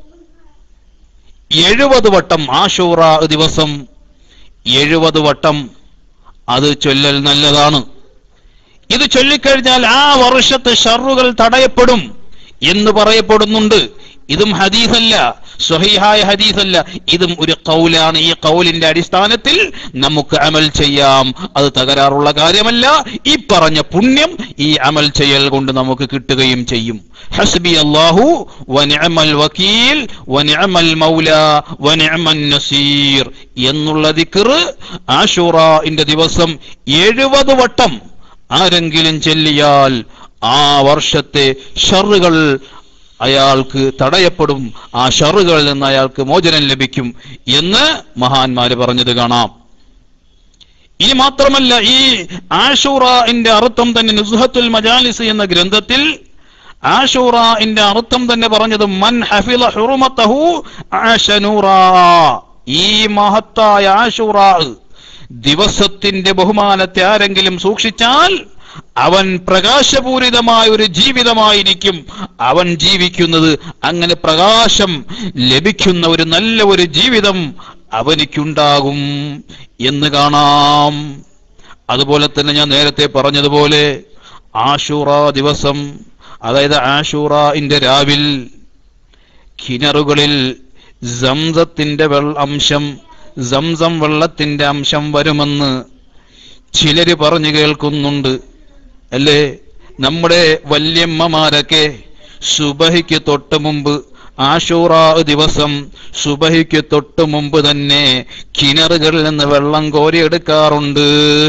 എഴുപത് വട്ടം ആഷൂറ ദിവസം എഴുപത് വട്ടം അത് ചൊല്ലൽ നല്ലതാണ് ഇത് ചൊല്ലിക്കഴിഞ്ഞാൽ ആ വർഷത്തെ ഷറുകൾ തടയപ്പെടും എന്ന് പറയപ്പെടുന്നുണ്ട് ഇതും ഹദീസല്ല സ്വഹീഹായ ഹദീസല്ല ഇതും ഒരു കൗലാണ് ഈ കൗലിന്റെ അടിസ്ഥാനത്തിൽ നമുക്ക് അമൽ ചെയ്യാം അത് തകരാറുള്ള കാര്യമല്ല ഈ പറഞ്ഞ പുണ്യം ഈ അമൽ ചെയ്യൽ കൊണ്ട് നമുക്ക് കിട്ടുകയും ചെയ്യും ഹസ്ബി അല്ലാഹു വനിഅമൽ വക്കീൽ വനിഅമൽ മൗല വനിഅമൻ നസീർ എന്നുള്ള ദിക്ർ ആഷൂറന്റെ ദിവസം എഴുപത് വട്ടം ആരെങ്കിലും ചെല്ലിയാൽ ആ വർഷത്തെ ഷറുകൾ അയാൾക്ക് തടയപ്പെടും ആ ഷറുകളിൽ നിന്ന് അയാൾക്ക് മോചനം ലഭിക്കും എന്ന് മഹാന്മാര് പറഞ്ഞത് കാണാം ഇനി മാത്രമല്ല ഈ ആഷൂറന്റെ അർത്ഥം തന്നെ നുസ്ഹത്തുൽ മജാലിസ് എന്ന ഗ്രന്ഥത്തിൽ ആഷൂറന്റെ അർത്ഥം തന്നെ പറഞ്ഞത് മൻ ഹഫിള ഹുറുമത്തഹു ആശനൂറാ ഈ മഹത്തായ ആഷൂറ ദിവസത്തിന്റെ ബഹുമാനത്തെ ആരെങ്കിലും സൂക്ഷിച്ചാൽ അവൻ പ്രകാശപൂരിതമായ ഒരു ജീവിതമായിരിക്കും അവൻ ജീവിക്കുന്നത് അങ്ങനെ പ്രകാശം ലഭിക്കുന്ന ഒരു നല്ല ഒരു ജീവിതം അവനിക്കുണ്ടാകും എന്ന് കാണാം അതുപോലെ തന്നെ ഞാൻ നേരത്തെ പറഞ്ഞതുപോലെ ആഷൂറ ദിവസം അതായത് ആഷൂറന്റെ രാവിൽ കിണറുകളിൽ സംസത്തിന്റെ വെൾ അംശം സംസം വെള്ളത്തിന്റെ അംശം വരുമെന്ന് ചിലര് പറഞ്ഞു കേൾക്കുന്നുണ്ട് അല്ലേ നമ്മുടെ വല്യമ്മമാരൊക്കെ സുബഹിക്ക് തൊട്ട് മുമ്പ് ആഷൂറ ദിവസം സുബഹിക്ക് തൊട്ട് മുമ്പ് തന്നെ കിണറുകളിൽ നിന്ന് വെള്ളം കോരിയെടുക്കാറുണ്ട്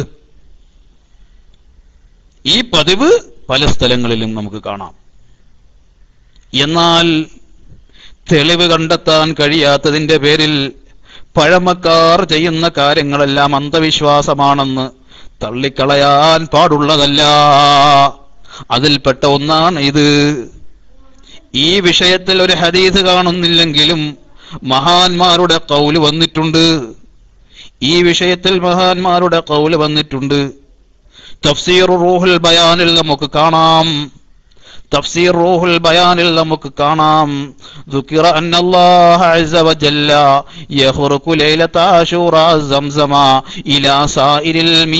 ഈ പതിവ് പല സ്ഥലങ്ങളിലും നമുക്ക് കാണാം എന്നാൽ തെളിവ് കണ്ടെത്താൻ കഴിയാത്തതിന്റെ പേരിൽ പഴമക്കാർ ചെയ്യുന്ന കാര്യങ്ങളെല്ലാം അന്ധവിശ്വാസമാണെന്ന് തള്ളിക്കളയാൻ പാടുള്ളതല്ല അതിൽപ്പെട്ട ഒന്നാണ് ഇത് ഈ വിഷയത്തിൽ ഒരു ഹദീസ് കാണുന്നില്ലെങ്കിലും മഹാന്മാരുടെ കൗല് വന്നിട്ടുണ്ട് ഈ വിഷയത്തിൽ മഹാന്മാരുടെ കൗല് വന്നിട്ടുണ്ട് തഫ്സീർ റൂഹുൽ ബയാനിൽ നമുക്ക് കാണാം തഫ്സീർ റൂഹുൽ ബയാനിൽ നമുക്ക് കാണാം ذكر أن الله عز وجل يخرق ليلة عاشوراء زمزم إلى سائر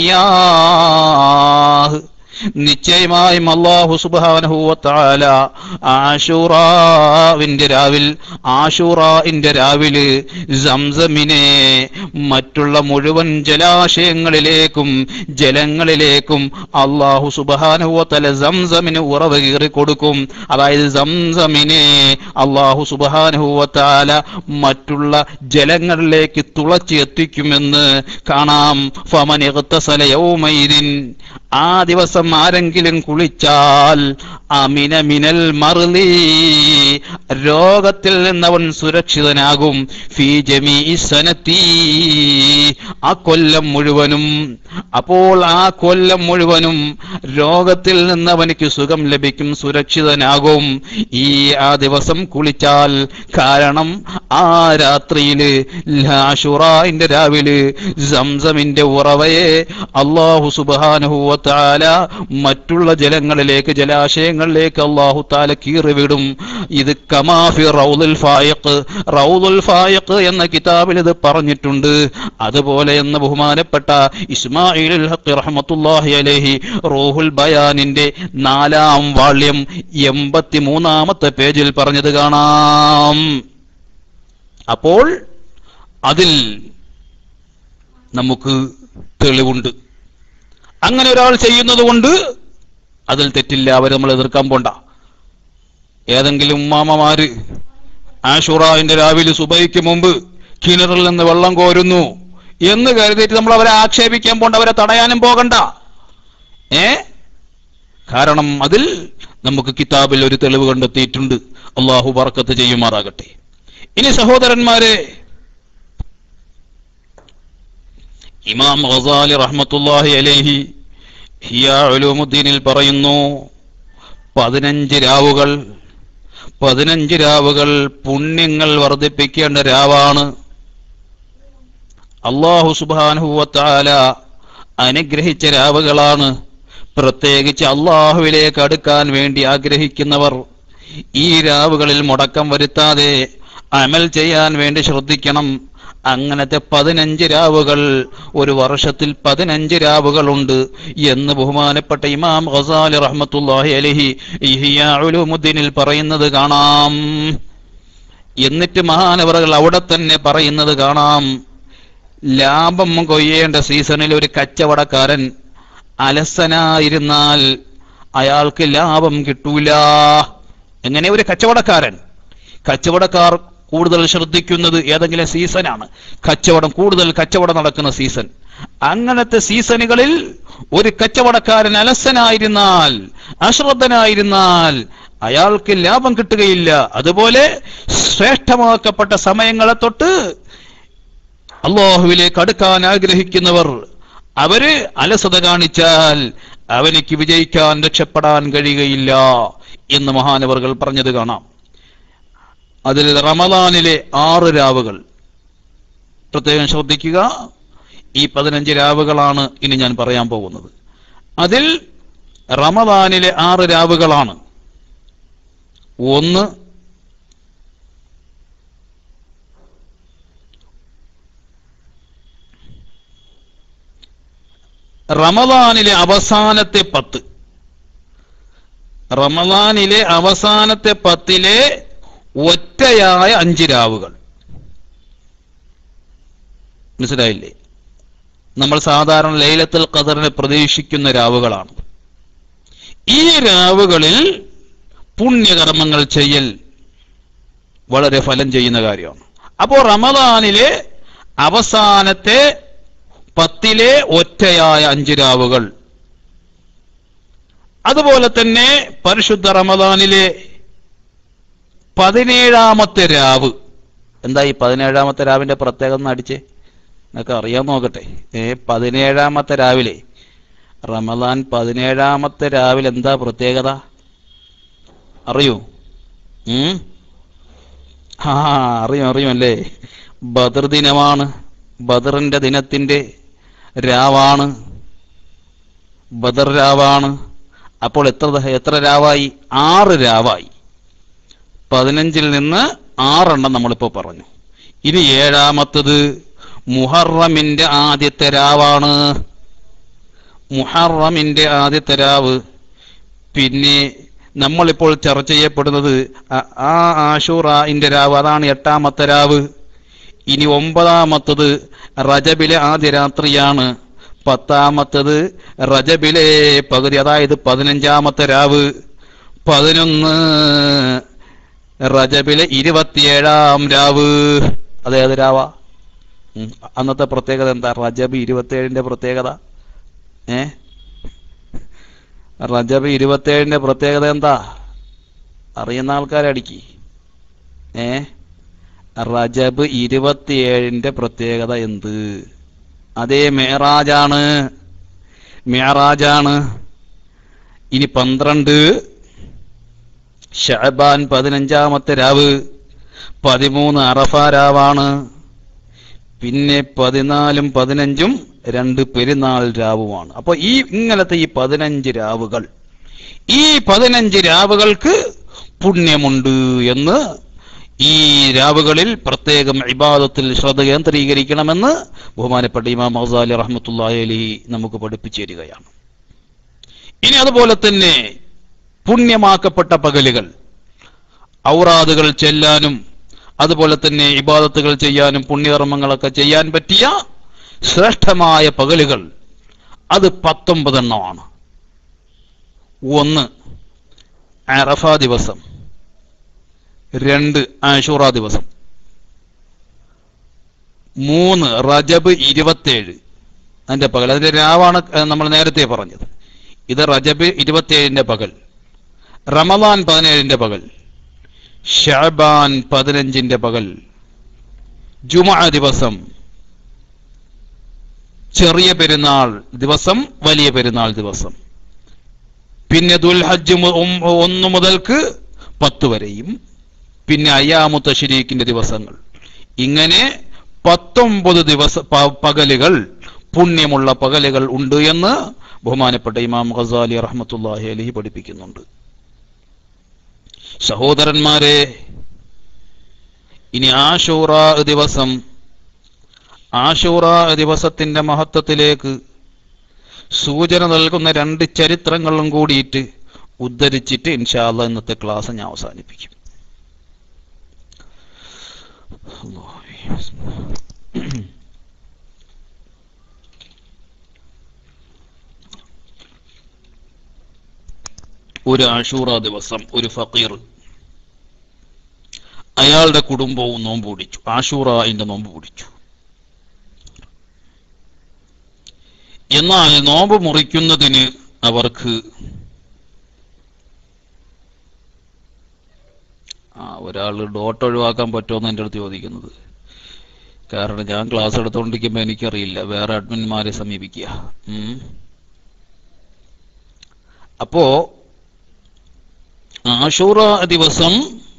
المياه നിശ്ചയമായും അള്ളാഹു സുബാനഹുവത്താല ആഷൂറാവിന്റെ രാവിൽ ആഷൂറാന്റെ രാവില് സംസമിനെ മറ്റുള്ള മുഴുവൻ ജലാശയങ്ങളിലേക്കും ജലങ്ങളിലേക്കും അള്ളാഹു സുബാനഹുവത്തല സംസമിന് ഉറവ് കീറി കൊടുക്കും അതായത് സംസമിനെ അള്ളാഹു സുബാനഹുവത്താല മറ്റുള്ള ജലങ്ങളിലേക്ക് തുളച്ച് എത്തിക്കുമെന്ന് കാണാം ഫമൻ യൗമൈദിൻ ആ ദിവസം ആരെങ്കിലും കുളിച്ചാൽ അമിന മിനൽ മറുതി രോഗത്തിൽ നിന്നവൻ സുരക്ഷിതനാകും ഫീ ജമീ സനത്തി ആ കൊല്ലം മുഴുവനും അപ്പോൾ ആ കൊല്ലം മുഴുവനും രോഗത്തിൽ നിന്ന് അവനിക്ക് സുഖം ലഭിക്കും സുരക്ഷിതനാകും ഈ ആ ദിവസം കുളിച്ചാൽ കാരണം ആ രാത്രിയില് ലാഷുറാന്റെ രാവിലെ സംസമിന്റെ ഉറവയെ അള്ളാഹു സുബാനുഹുവത്താല മറ്റുള്ള ജലങ്ങളിലേക്ക് ജലാശയങ്ങളിലേക്ക് അള്ളാഹു താല കീറിവിടും ഇത് കമാഫി റൗദുൽ ഫായഖ് റൗദുൽ ഫായഖ് എന്ന കിതാബിൽ ഇത് പറഞ്ഞിട്ടുണ്ട് അതുപോലെ എന്ന ബഹുമാനപ്പെട്ട ഇസ്മായിൽ ഹഖ് റഹ്മത്തുള്ളാഹി അലൈഹി റൂഹുൽ ബയാനിന്റെ നാലാം വാള്യം എൺപത്തി മൂന്നാമത്തെ പേജിൽ പറഞ്ഞത് കാണാം അപ്പോൾ അതിൽ നമുക്ക് തെളിവുണ്ട് അങ്ങനെ ഒരാൾ ചെയ്യുന്നത് കൊണ്ട് അതിൽ തെറ്റില്ല അവരെ നമ്മൾ എതിർക്കാൻ പോണ്ട ഏതെങ്കിലും ഉമ്മാമമാര് ആഷുറാവിന്റെ രാവിലെ സുബൈക്ക് മുമ്പ് കിണറിൽ നിന്ന് വെള്ളം കോരുന്നു എന്ന് കരുതിയിട്ട് നമ്മൾ അവരെ ആക്ഷേപിക്കാൻ പോണ്ട അവരെ തടയാനും പോകണ്ട ഏ കാരണം അതിൽ നമുക്ക് കിതാബിൽ ഒരു തെളിവ് കണ്ടെത്തിയിട്ടുണ്ട് അള്ളാഹു ബർക്കത്ത് ചെയ്യുമാറാകട്ടെ ഇനി സഹോദരന്മാരെ ഇമാം ഗസാലി റഹ്മത്തുല്ലാഹി അലൈഹി ഹിയ ഉലൂമുദ്ദീനിൽ പറയുന്നു പതിനഞ്ച് രാവുകൾ പതിനഞ്ച് രാവുകൾ പുണ്യങ്ങൾ വർദ്ധിപ്പിക്കേണ്ട രാവാണ് അള്ളാഹു സുബാനുഹുവത്താല അനുഗ്രഹിച്ച രാവുകളാണ് പ്രത്യേകിച്ച് അള്ളാഹുവിലേക്ക് അടുക്കാൻ വേണ്ടി ആഗ്രഹിക്കുന്നവർ ഈ രാവുകളിൽ മുടക്കം വരുത്താതെ അമൽ ചെയ്യാൻ വേണ്ടി ശ്രദ്ധിക്കണം അങ്ങനത്തെ പതിനഞ്ച് രാവുകൾ ഒരു വർഷത്തിൽ പതിനഞ്ച് രാവുകളുണ്ട് എന്ന് ബഹുമാനപ്പെട്ട ഇമാം ഖസാലി റഹ്മത്തുല്ലാഹി അലഹി ഇഹിയ ഉലൂമുദ്ദീനിൽ പറയുന്നത് കാണാം എന്നിട്ട് മഹാനവറുകൾ അവിടെ തന്നെ പറയുന്നത് കാണാം ലാഭം കൊയ്യേണ്ട സീസണിൽ ഒരു കച്ചവടക്കാരൻ അലസനായിരുന്നാൽ അയാൾക്ക് ലാഭം കിട്ടൂല എങ്ങനെ ഒരു കച്ചവടക്കാരൻ കച്ചവടക്കാർ കൂടുതൽ ശ്രദ്ധിക്കുന്നത് ഏതെങ്കിലും സീസണാണ് കച്ചവടം കൂടുതൽ കച്ചവടം നടക്കുന്ന സീസൺ അങ്ങനത്തെ സീസണുകളിൽ ഒരു കച്ചവടക്കാരൻ അലസനായിരുന്നാൽ അശ്രദ്ധനായിരുന്നാൽ അയാൾക്ക് ലാഭം കിട്ടുകയില്ല അതുപോലെ ശ്രേഷ്ഠമാക്കപ്പെട്ട സമയങ്ങളെ തൊട്ട് അള്ളാഹുവിലേക്ക് അടുക്കാൻ ആഗ്രഹിക്കുന്നവർ അവര് അലസത കാണിച്ചാൽ അവനിക്ക് വിജയിക്കാൻ രക്ഷപ്പെടാൻ കഴിയുകയില്ല എന്ന് മഹാനവറുകൾ പറഞ്ഞത് കാണാം അതിൽ റമദാനിലെ ആറ് രാവുകൾ പ്രത്യേകം ശ്രദ്ധിക്കുക ഈ പതിനഞ്ച് രാവുകളാണ് ഇനി ഞാൻ പറയാൻ പോകുന്നത് അതിൽ റമദാനിലെ ആറ് രാവുകളാണ് ഒന്ന് റമദാനിലെ അവസാനത്തെ പത്ത് റമദാനിലെ അവസാനത്തെ പത്തിലെ ഒറ്റയായ അഞ്ച് രാവുകൾ മനസ്സിലായില്ലേ നമ്മൾ സാധാരണ ലൈലത്തുൽ ഖദറിനെ പ്രതീക്ഷിക്കുന്ന രാവുകളാണ് ഈ രാവുകളിൽ പുണ്യകർമ്മങ്ങൾ ചെയ്യൽ വളരെ ഫലം ചെയ്യുന്ന കാര്യമാണ് അപ്പോൾ റമദാനിലെ അവസാനത്തെ പത്തിലെ ഒറ്റയായ അഞ്ച് രാവുകൾ അതുപോലെ തന്നെ പരിശുദ്ധ റമദാനിലെ പതിനേഴാമത്തെ രാവ് എന്താ ഈ പതിനേഴാമത്തെ രാവിന്റെ പ്രത്യേകത എന്ന് അടിച്ചേ എന്നൊക്കെ അറിയാൻ നോക്കട്ടെ ഏ പതിനേഴാമത്തെ രാവിലെ റമദാൻ പതിനേഴാമത്തെ രാവിലെ എന്താ പ്രത്യേകത അറിയൂ ഉം ആ അറിയും അറിയുമല്ലേ ബദർ ദിനമാണ് ബദറിന്റെ ദിനത്തിന്റെ രാവാണ് ബദർ രാവാണ് അപ്പോൾ എത്ര ദ- എത്ര രാവായി ആറ് രാവായി പതിനഞ്ചിൽ നിന്ന് ആറെണ്ണം നമ്മളിപ്പോ പറഞ്ഞു ഇനി ഏഴാമത്തത് മുഹറമിന്റെ ആദ്യത്തെ രാവാണ് മുഹറമിന്റെ ആദ്യത്തെ രാവ് പിന്നെ നമ്മളിപ്പോൾ ചർച്ച ചെയ്യപ്പെടുന്നത് ആ- ആ ആഷൂറായിന്റെ രാവ് അതാണ് എട്ടാമത്തെ രാവ് ഇനി ഒമ്പതാമത്തത് റജബിലെ ആദ്യ രാത്രിയാണ് പത്താമത്തത് റജബിലെ പകുതി അതായത് പതിനഞ്ചാമത്തെ രാവ് പതിനൊന്ന് റജബിലെ ഇരുപത്തിയേഴാം രാവ് അതേത് രാവാ ഉം. അന്നത്തെ പ്രത്യേകത എന്താ റജബ് ഇരുപത്തിയേഴിന്റെ പ്രത്യേകത ഏ റജബ് ഇരുപത്തിയേഴിന്റെ പ്രത്യേകത എന്താ അറിയുന്ന ആൾക്കാരടിക്ക് ഏ റജബ് ഇരുപത്തിയേഴിന്റെ പ്രത്യേകത എന്ത് അതേ മേറാജാണ് മേറാജാണ് ഇനി പന്ത്രണ്ട് ഷഹബാൻ പതിനഞ്ചാമത്തെ രാവ് പതിമൂന്ന് അറഫ രാവാണ് പിന്നെ പതിനാലും പതിനഞ്ചും രണ്ട് പെരുന്നാൾ രാവുമാണ് അപ്പൊ ഈ ഇങ്ങനത്തെ ഈ പതിനഞ്ച് രാവുകൾ ഈ പതിനഞ്ച് രാവുകൾക്ക് പുണ്യമുണ്ട് എന്ന് ഈ രാവുകളിൽ പ്രത്യേകം ഇബാദത്തിൽ ശ്രദ്ധ കേന്ദ്രീകരിക്കണമെന്ന് ബഹുമാനപ്പെട്ട ഇമാം മഹസാലി റഹ്മത്തുള്ളാഹി അലി നമുക്ക് പഠിപ്പിച്ചു തരികയാണ് ഇനി അതുപോലെ തന്നെ പുണ്യമാക്കപ്പെട്ട പകലുകൾ ഔറാദുകൾ ചെല്ലാനും അതുപോലെ തന്നെ ഇബാദത്തുകൾ ചെയ്യാനും പുണ്യകർമ്മങ്ങളൊക്കെ ചെയ്യാൻ പറ്റിയ ശ്രേഷ്ഠമായ പകലുകൾ അത് പത്തൊമ്പതെണ്ണമാണ് ഒന്ന് അറഫ ദിവസം രണ്ട് ആഷൂറ ദിവസം മൂന്ന് റജബ് ഇരുപത്തേഴ് അതിന്റെ പകൽ അതിന്റെ രാവാണ് ഏഹ്, നമ്മൾ നേരത്തെ പറഞ്ഞത് ഇത് റജബ് ഇരുപത്തിയേഴിന്റെ പകൽ റമദാൻ പതിനേഴിന്റെ പകൽ ഷാബാൻ പതിനഞ്ചിന്റെ പകൽ ജുമ ദിവസം ചെറിയ പെരുന്നാൾ ദിവസം വലിയ പെരുന്നാൾ ദിവസം പിന്നെ ദുൽഹജ്ജ് മു- ഉം- ഒന്ന് മുതൽക്ക് പത്ത് വരെയും പിന്നെ അയ്യാമു തഷരീഖിന്റെ ദിവസങ്ങൾ ഇങ്ങനെ പത്തൊമ്പത് ദിവസ പ- പകലുകൾ പുണ്യമുള്ള പകലുകൾ ഉണ്ട് എന്ന് ബഹുമാനപ്പെട്ട ഇമാം ഖസാലി റഹ്മത്തുള്ളാഹി അലഹി പഠിപ്പിക്കുന്നുണ്ട് സഹോദരന്മാരെ ഇനി ആഷൂറ ദിവസം ആഷൂറ ദിവസത്തിന്റെ മഹത്വത്തിലേക്ക് സൂചന നൽകുന്ന രണ്ട് ചരിത്രങ്ങളും കൂടിയിട്ട് ഉദ്ധരിച്ചിട്ട് ഇൻഷാല്ല ഇന്നത്തെ ക്ലാസ് ഞാൻ അവസാനിപ്പിക്കും ഒരു ആഷൂറ ദിവസം ഒരു ഫക്കീർ അയാളുടെ കുടുംബവും നോമ്പ് പിടിച്ചു ആഷൂറ അതിന്റെ നോമ്പ് പിടിച്ചു എന്നാൽ നോമ്പ് മുറിക്കുന്നതിന് അവർക്ക് ആ ഒരാൾ ഡോട്ട് ഒഴിവാക്കാൻ പറ്റുമെന്ന് എൻ്റെ അടുത്ത് ചോദിക്കുന്നത് കാരണം ഞാൻ ക്ലാസ് എടുത്തുകൊണ്ടിരിക്കുമ്പോൾ എനിക്കറിയില്ല വേറെ അഡ്മിന്മാരെ സമീപിക്കുക ഉം. അപ്പോ ആഷൂറ ദിവസം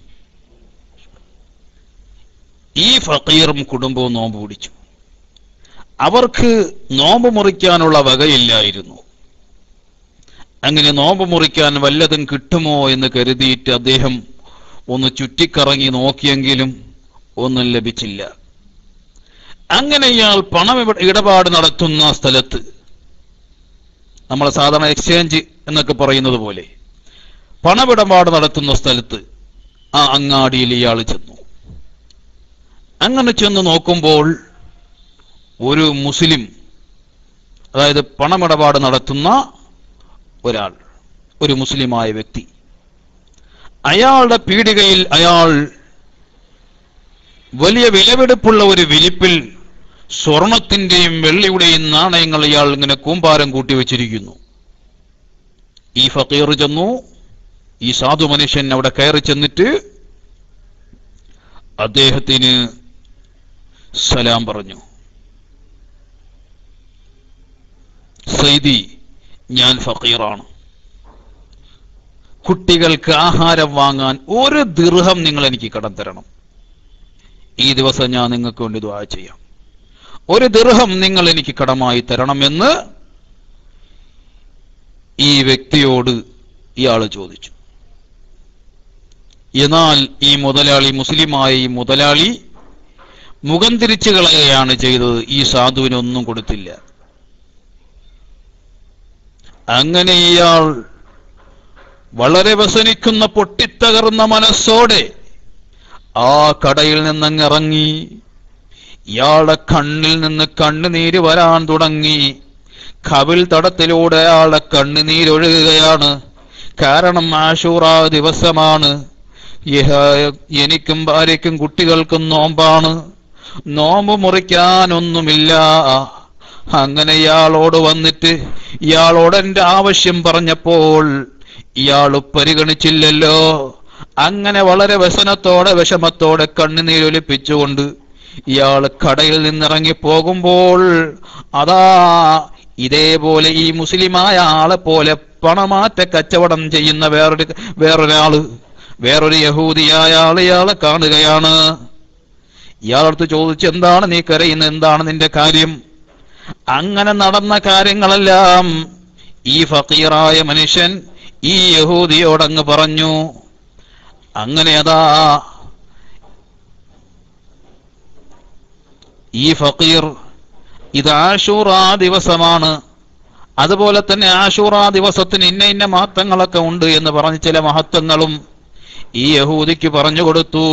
ഈ ഫക്കീറും കുടുംബവും നോമ്പ് പിടിച്ചു അവർക്ക് നോമ്പ് മുറിക്കാനുള്ള വകയില്ലായിരുന്നു അങ്ങനെ നോമ്പ് മുറിക്കാൻ വല്ലതും കിട്ടുമോ എന്ന് കരുതിയിട്ട് അദ്ദേഹം ഒന്ന് ചുറ്റിക്കറങ്ങി നോക്കിയെങ്കിലും ഒന്നും ലഭിച്ചില്ല അങ്ങനെ ഇയാൾ പണം ഇവ- ഇടപാട് നടത്തുന്ന സ്ഥലത്ത് നമ്മൾ സാധാരണ എക്സ്ചേഞ്ച് എന്നൊക്കെ പറയുന്നത് പോലെ പണമിടപാട് നടത്തുന്ന സ്ഥലത്ത് ആ അങ്ങാടിയിൽ ഇയാൾ ചെന്നു അങ്ങനെ ചെന്ന് നോക്കുമ്പോൾ ഒരു മുസ്ലിം അതായത് പണമിടപാട് നടത്തുന്ന ഒരാൾ ഒരു മുസ്ലിമായ വ്യക്തി അയാളുടെ പീടികയിൽ അയാൾ വലിയ വിലവെടുപ്പുള്ള ഒരു വിരിപ്പിൽ സ്വർണത്തിന്റെയും വെള്ളിയുടെയും നാണയങ്ങൾ ഇയാൾ ഇങ്ങനെ കൂമ്പാരം കൂട്ടി വെച്ചിരിക്കുന്നു ഈ ഫക്കീർ ചെന്നു ഈ സാധു മനുഷ്യൻ അവിടെ കയറി ചെന്നിട്ട് അദ്ദേഹത്തിന് സലാം പറഞ്ഞു സൈദി ഞാൻ ഫക്കീറാണ് കുട്ടികൾക്ക് ആഹാരം വാങ്ങാൻ ഒരു ദീർഘം നിങ്ങൾ എനിക്ക് കടം തരണം ഈ ദിവസം ഞാൻ നിങ്ങൾക്ക് വേണ്ടി ദ്വാ ചെയ്യാം ഒരു ദീർഘം നിങ്ങൾ എനിക്ക് കടമായി തരണമെന്ന് ഈ വ്യക്തിയോട് ഇയാൾ ചോദിച്ചു എന്നാൽ ഈ മുതലാളി മുസ്ലിമായ ഈ മുതലാളി മുഖം തിരിച്ചു കളയുകയാണ് ചെയ്തത് ഈ സാധുവിനൊന്നും കൊടുത്തില്ല അങ്ങനെ ഇയാൾ വളരെ വ്യസനിക്കുന്ന പൊട്ടിത്തകർന്ന മനസ്സോടെ ആ കടയിൽ നിന്നങ്ങ് ഇറങ്ങി ഇയാളുടെ കണ്ണിൽ നിന്ന് കണ്ണുനീര് വരാൻ തുടങ്ങി കവിൽ തടത്തിലൂടെ അയാളുടെ കണ്ണുനീരൊഴുകുകയാണ് കാരണം ആഷൂറ ദിവസമാണ് ഇഹ- എനിക്കും ഭാര്യയ്ക്കും കുട്ടികൾക്കും നോമ്പാണ് നോമ്പ് മുറിക്കാനൊന്നുമില്ല അങ്ങനെ ഇയാളോട് വന്നിട്ട് ഇയാളോട് എന്റെ ആവശ്യം പറഞ്ഞപ്പോൾ ഇയാൾ പരിഗണിച്ചില്ലല്ലോ അങ്ങനെ വളരെ വ്യസനത്തോടെ വിഷമത്തോടെ കണ്ണുനീരൊലിപ്പിച്ചുകൊണ്ട് ഇയാൾ കടയിൽ നിന്നിറങ്ങി പോകുമ്പോൾ അതാ ഇതേപോലെ ഈ മുസ്ലിമായ ആളെ പോലെ പണമാറ്റ കച്ചവടം ചെയ്യുന്ന വേറൊരു വേറൊരാള് വേറൊരു യഹൂദിയായ ആൾ ഇയാളെ കാണുകയാണ് ഇയാളടുത്ത് ചോദിച്ചു എന്താണ് നീ കരയുന്നത് എന്താണ് നിന്റെ കാര്യം അങ്ങനെ നടന്ന കാര്യങ്ങളെല്ലാം ഈ ഫക്കീറായ മനുഷ്യൻ ഈ യഹൂദിയോടങ്ങ് പറഞ്ഞു അങ്ങനെ അതാ ഈ ഫക്കീർ ഇത് ആഷൂറ ദിവസമാണ് അതുപോലെ തന്നെ ആഷൂറ ദിവസത്തിന് ഇന്ന ഇന്ന മഹത്വങ്ങളൊക്കെ ഉണ്ട് എന്ന് പറഞ്ഞ് ചില മഹത്വങ്ങളും ഈ യഹൂദിക്ക് പറഞ്ഞു കൊടുത്തു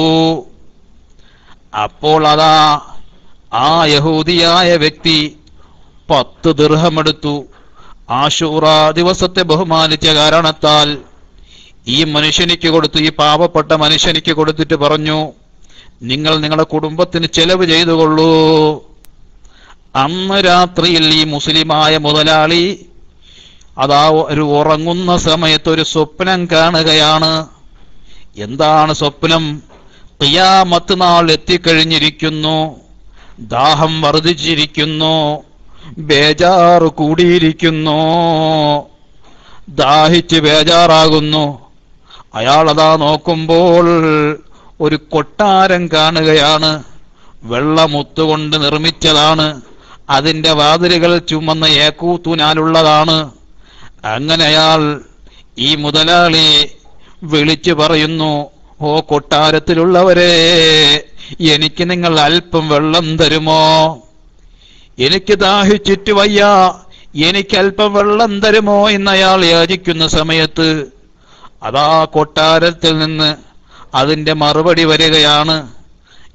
അപ്പോൾ അതാ ആ യഹൂദിയായ വ്യക്തി പത്ത് ദീർഘമെടുത്തു ആഷൂറ ദിവസത്തെ ബഹുമാനിച്ച കാരണത്താൽ ഈ മനുഷ്യനിക്ക് കൊടുത്തു ഈ പാവപ്പെട്ട മനുഷ്യനിക്ക് കൊടുത്തിട്ട് പറഞ്ഞു നിങ്ങൾ നിങ്ങളുടെ കുടുംബത്തിന് ചെലവ് ചെയ്തുകൊള്ളൂ അന്ന് രാത്രിയിൽ ഈ മുസ്ലിമായ മുതലാളി അതാ ഒരു ഉറങ്ങുന്ന സമയത്ത് ഒരു സ്വപ്നം കാണുകയാണ് എന്താണ് സ്വപ്നം ഖിയാമത്ത് നാൾ എത്തിക്കഴിഞ്ഞിരിക്കുന്നു ദാഹം വർദ്ധിച്ചിരിക്കുന്നു ബേജാറ് കൂടിയിരിക്കുന്നു ദാഹിച്ച് ബേജാറാകുന്നു അയാളതാ നോക്കുമ്പോൾ ഒരു കൊട്ടാരം കാണുകയാണ് വെള്ളമുത്തുകൊണ്ട് നിർമ്മിച്ചതാണ് അതിന്റെ വാതിലുകൾ ചുമന്ന ഏക്കൂത്തൂനാലുള്ളതാണ് അങ്ങനെ അയാൾ ഈ മുതലാളി വിളിച്ചു പറയുന്നു ഓ കൊട്ടാരത്തിലുള്ളവരെ എനിക്ക് നിങ്ങൾ അല്പം വെള്ളം തരുമോ എനിക്ക് ദാഹിച്ചിട്ട് വയ്യ എനിക്ക് അല്പം വെള്ളം തരുമോ എന്ന് അയാൾ യാചിക്കുന്ന സമയത്ത് അതാ കൊട്ടാരത്തിൽ നിന്ന് അതിന്റെ മറുപടി വരികയാണ്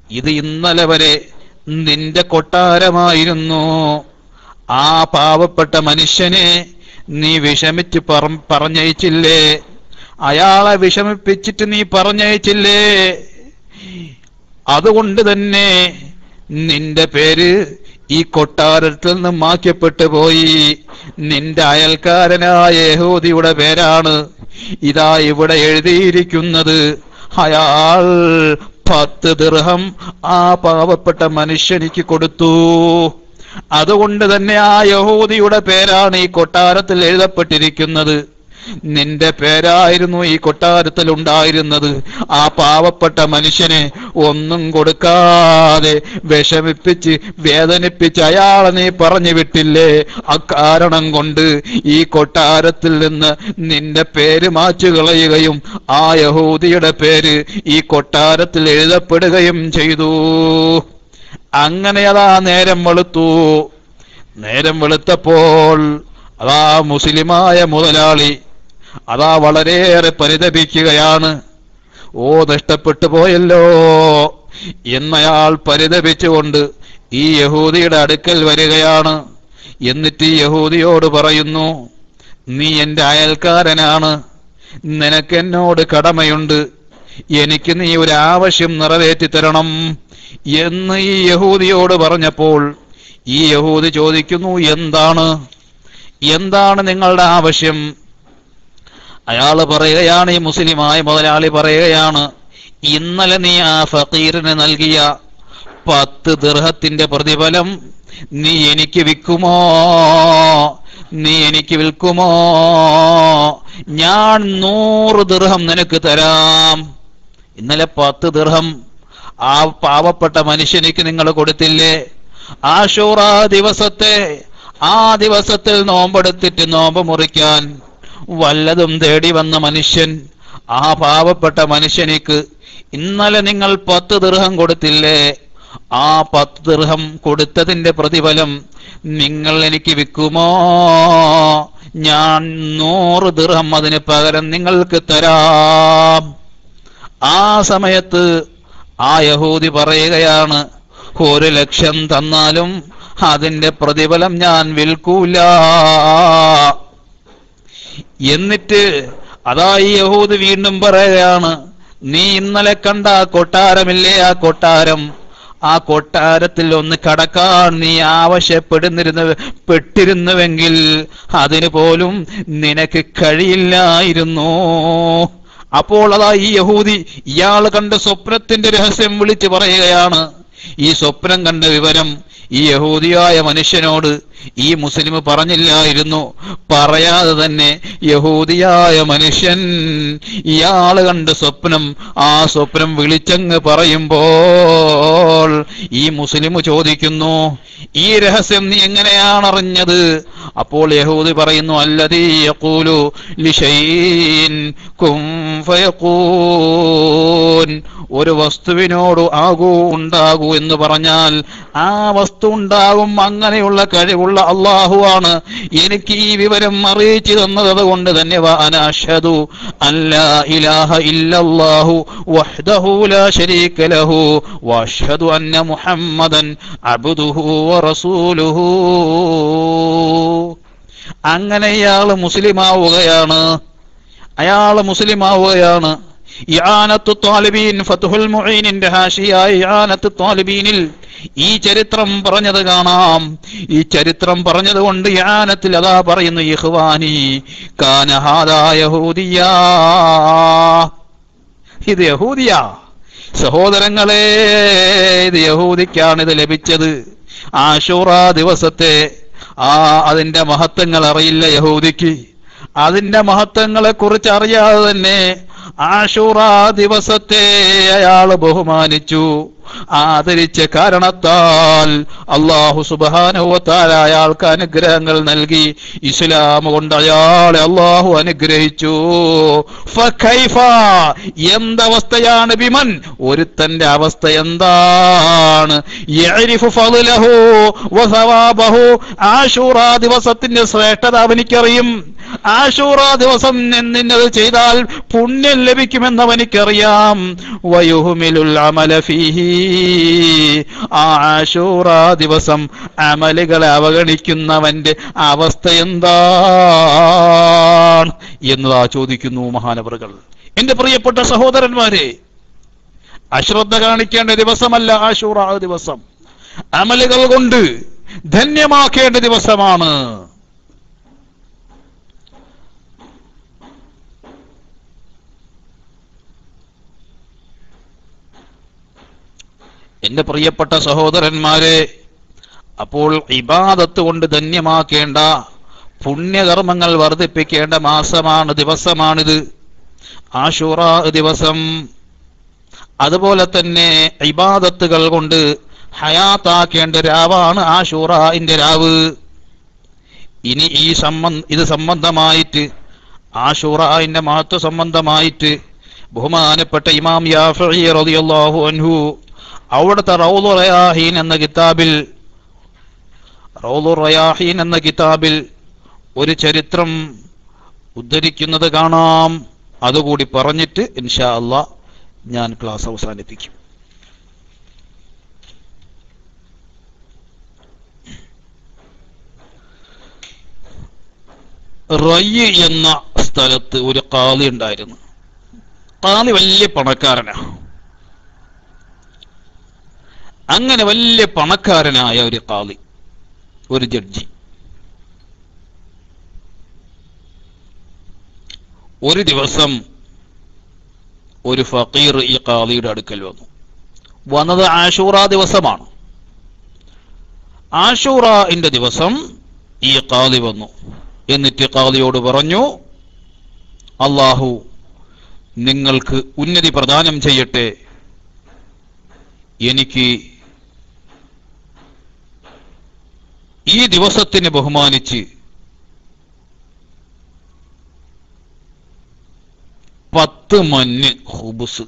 ഇത് ഇന്നലെ വരെ നിന്റെ കൊട്ടാരമായിരുന്നു ആ പാവപ്പെട്ട മനുഷ്യനെ നീ വിഷമിച്ച് പറ പറഞ്ഞയച്ചില്ലേ അയാളെ വിഷമിപ്പിച്ചിട്ട് നീ പറഞ്ഞയച്ചില്ലേ അതുകൊണ്ട് തന്നെ നിന്റെ പേര് ഈ കൊട്ടാരത്തിൽ നിന്ന് മാറ്റപ്പെട്ടു പോയി നിന്റെ അയൽക്കാരനായ യഹൂദിയുടെ പേരാണ് ഇതാ ഇവിടെ എഴുതിയിരിക്കുന്നത് അയാൾ പത്ത് ദിർഹം ആ പാവപ്പെട്ട മനുഷ്യനിക്ക് കൊടുത്തു അതുകൊണ്ട് തന്നെ ആ യഹൂദിയുടെ പേരാണ് ഈ കൊട്ടാരത്തിൽ എഴുതപ്പെട്ടിരിക്കുന്നത് നിന്റെ പേരായിരുന്നു ഈ കൊട്ടാരത്തിൽ ഉണ്ടായിരുന്നത് ആ പാവപ്പെട്ട മനുഷ്യനെ ഒന്നും കൊടുക്കാതെ വിഷമിപ്പിച്ച് വേദനിപ്പിച്ച് അയാളെ നീ പറഞ്ഞു വിട്ടില്ലേ അക്കാരണം കൊണ്ട് ഈ കൊട്ടാരത്തിൽ നിന്ന് നിന്റെ പേര് മാച്ചു കളയുകയും ആ യഹൂദിയുടെ പേര് ഈ കൊട്ടാരത്തിൽ എഴുതപ്പെടുകയും ചെയ്തു അങ്ങനെ അതാ നേരം വെളുത്തു നേരം വെളുത്തപ്പോൾ അതാ മുസ്ലിമായ മുതലാളി അതാ വളരെയേറെ പരിതപിക്കുകയാണ് ഓ നഷ്ടപ്പെട്ടു പോയല്ലോ എന്നയാൾ പരിതപിച്ചുകൊണ്ട് ഈ യഹൂദിയുടെ അടുക്കൽ വരികയാണ് എന്നിട്ട് ഈ യഹൂദിയോട് പറയുന്നു നീ എന്റെ അയൽക്കാരനാണ് നിനക്ക് എന്നോട് കടമയുണ്ട് എനിക്ക് നീ ഒരു ആവശ്യം നിറവേറ്റി തരണം എന്ന് ഈ യഹൂദിയോട് പറഞ്ഞപ്പോൾ ഈ യഹൂദി ചോദിക്കുന്നു എന്താണ് എന്താണ് നിങ്ങളുടെ ആവശ്യം അയാൾ പറയുകയാണ് ഈ മുസ്ലിമായ മുതലാളി പറയുകയാണ് ഇന്നലെ നീ ആ ഫക്കീറിന് നൽകിയ പത്ത് ദീർഘത്തിന്റെ പ്രതിഫലം നീ എനിക്ക് വിൽക്കുമോ നീ എനിക്ക് വിൽക്കുമോ ഞാൻ നൂറ് ദീർഘം നിനക്ക് തരാം ഇന്നലെ പത്ത് ദീർഘം ആ പാവപ്പെട്ട മനുഷ്യനിക്ക് നിങ്ങൾ കൊടുത്തില്ലേ ആഷൂറ ദിവസത്തെ ആ ദിവസത്തിൽ നോമ്പെടുത്തിട്ട് നോമ്പ് മുറിക്കാൻ വല്ലതും തേടി വന്ന മനുഷ്യൻ ആ പാവപ്പെട്ട മനുഷ്യനിക്ക് ഇന്നലെ നിങ്ങൾ പത്ത് ദീർഘം കൊടുത്തില്ലേ ആ പത്ത് ദീർഘം കൊടുത്തതിന്റെ പ്രതിഫലം നിങ്ങൾ എനിക്ക് വിൽക്കുമോ ഞാൻ നൂറ് ദീർഘം അതിന് പകരം നിങ്ങൾക്ക് തരാം ആ സമയത്ത് ആ യഹൂദി പറയുകയാണ് ഒരു ലക്ഷം തന്നാലും അതിന്റെ പ്രതിഫലം ഞാൻ വിൽക്കൂല എന്നിട്ട് അതാ ഈ യഹൂദ് വീണ്ടും പറയുകയാണ് നീ ഇന്നലെ കണ്ട ആ കൊട്ടാരമില്ലേ ആ കൊട്ടാരം ആ കൊട്ടാരത്തിൽ ഒന്ന് കടക്കാൻ നീ ആവശ്യപ്പെടുന്നിരുന്ന പെട്ടിരുന്നുവെങ്കിൽ അതിന് പോലും നിനക്ക് കഴിയില്ലായിരുന്നു അപ്പോൾ അതാ ഈ യഹൂദി ഇയാൾ കണ്ട സ്വപ്നത്തിന്റെ രഹസ്യം വിളിച്ചു പറയുകയാണ് ഈ സ്വപ്നം കണ്ട വിവരം ഈ യഹൂദിയായ മനുഷ്യനോട് ഈ മുസ്ലിം പറഞ്ഞില്ലായിരുന്നു പറയാതെ തന്നെ യഹൂദിയായ മനുഷ്യൻ ഇയാള് കണ്ട സ്വപ്നം ആ സ്വപ്നം വിളിച്ചങ്ങ് പറയുമ്പോൾ ഈ മുസ്ലിം ചോദിക്കുന്നു ഈ രഹസ്യം നീ എങ്ങനെയാണ് അറിഞ്ഞത് അപ്പോൾ യഹൂദി പറയുന്നു അല്ലതീ യഖൂലു ലിശൈൻ കും ഫയഖൂൻ ഒരു വസ്തുവിനോട് ആകൂ ഉണ്ടാകൂ എന്ന് പറഞ്ഞാൽ ആ വസ്തു ഉണ്ടാകും അങ്ങനെയുള്ള കഴിവുള്ള അള്ളാഹുവാണ് എനിക്ക് ഈ വിവരം അറിയിച്ചു തന്നത് അതുകൊണ്ട് തന്നെ അനാഷദു അല്ല ഇലാഹ ഇല്ലല്ലാഹു വഹ്ദഹു ലാ ശരീക ലഹു വഅഷ്ഹദു അന്ന മുഹമ്മദൻ അബ്ദുഹു വറസൂലുഹു അങ്ങനെ ഇയാള് മുസ്ലിമാവുകയാണ് അയാള് മുസ്ലിമാവുകയാണ് ഇആനത്തു താലിബീൻ ഫത്ഹുൽ മുഈനിന്റെ ഹാഷിയായ ഇആനത്തു താലിബീനിൽ ഈ ചരിത്രം പറഞ്ഞത് കാണാം ഈ ചരിത്രം പറഞ്ഞത് കൊണ്ട് യാനത്തിൽ അതാ പറയുന്നു ഇഹ്വാനി കാന ഹാദാ യഹൂദിയാ ഇത് യഹൂദിയ സഹോദരങ്ങളെ ഇത് യഹൂദിക്കാണ് ഇത് ലഭിച്ചത് ആഷൂറ ദിവസത്തെ ആ അതിന്റെ മഹത്വങ്ങൾ അറിയില്ല യഹൂദിക്ക് അതിന്റെ മഹത്വങ്ങളെ കുറിച്ച് അറിയാതെ തന്നെ ആഷൂറ ദിവസത്തെ അയാൾ ബഹുമാനിച്ചു ആദരിച്ച കാരണത്താൽ അള്ളാഹു സുബാനുവത്താൽ അയാൾക്ക് അനുഗ്രഹങ്ങൾ നൽകി ഇസ്ലാം കൊണ്ട് അയാളെ അള്ളാഹു അനുഗ്രഹിച്ചു ഫഖൈഫ എന്തവസ്ഥയാണ് ബിമൻ ഒരുത്തന്റെ അവസ്ഥ എന്താണ് യഅരിഫു ഫളലഹു വസവാബഹു ആഷൂറ ദിവസത്തിന്റെ ശ്രേഷ്ഠത അവനിക്കറിയും ആഷൂറ ദിവസം നിന്നത് ചെയ്താൽ പുണ്യം ലഭിക്കുമെന്ന് അവനിക്കറിയാം വയുഹുമിലുൽ അമല ഫീഹി ആ ആശൂറ ദിവസം അമലുകളെ അവഗണിക്കുന്നവന്റെ അവസ്ഥ എന്താണ് എന്നതാ ചോദിക്കുന്നു മഹാനവറുകൾ എന്റെ പ്രിയപ്പെട്ട സഹോദരന്മാരെ അശ്രദ്ധ കാണിക്കേണ്ട ദിവസമല്ല ആശൂറ ദിവസം അമലുകൾ കൊണ്ട് ധന്യമാക്കേണ്ട ദിവസമാണ് എന്റെ പ്രിയപ്പെട്ട സഹോദരന്മാരെ അപ്പോൾ ഇബാദത്ത് കൊണ്ട് ധന്യമാക്കേണ്ട പുണ്യകർമ്മങ്ങൾ വർദ്ധിപ്പിക്കേണ്ട മാസമാണ് ദിവസമാണിത് ആശൂറ ദിവസം അതുപോലെ തന്നെ ഇബാദത്തുകൾ കൊണ്ട് ഹയാത്താക്കേണ്ട രാവാണ് ആശൂറന്റെ രാവ് ഇനി ഈ സംബന്ധ ഇത് സംബന്ധമായിട്ട് ആശൂറന്റെ മഹത്വ സംബന്ധമായിട്ട് ബഹുമാനപ്പെട്ട ഇമാം യാഫി റളിയല്ലാഹു അൻഹു അവിടുത്തെ റൗലു റയാഹീൻ എന്ന കിതാബിൽ റൗലു റയാഹീൻ എന്ന കിതാബിൽ ഒരു ചരിത്രം ഉദ്ധരിക്കുന്നത് കാണാം അതുകൂടി പറഞ്ഞിട്ട് ഇൻഷാ അള്ളാ ഞാൻ ക്ലാസ് അവസാനിപ്പിക്കും റയ്യ് എന്ന സ്ഥലത്ത് ഒരു കാളി ഉണ്ടായിരുന്നു കാളി വലിയ പണക്കാരനാ അങ്ങനെ വലിയ പണക്കാരനായ ഒരു കാളി ഒരു ജഡ്ജി ഒരു ദിവസം ഒരു ഫക്കീർ ഈ കാളിയുടെ അടുക്കൽ വന്നു വന്നത് ആഷൂറ ദിവസമാണ് ആഷൂറന്റെ ദിവസം ഈ കാളി വന്നു എന്നിട്ട് കാളിയോട് പറഞ്ഞു അള്ളാഹു നിങ്ങൾക്ക് ഉന്നതി പ്രദാനം ചെയ്യട്ടെ എനിക്ക് ഈ ദിവസത്തിനെ ബഹുമാനിച്ച് പത്ത് മഞ്ഞ് ഹുബുസ്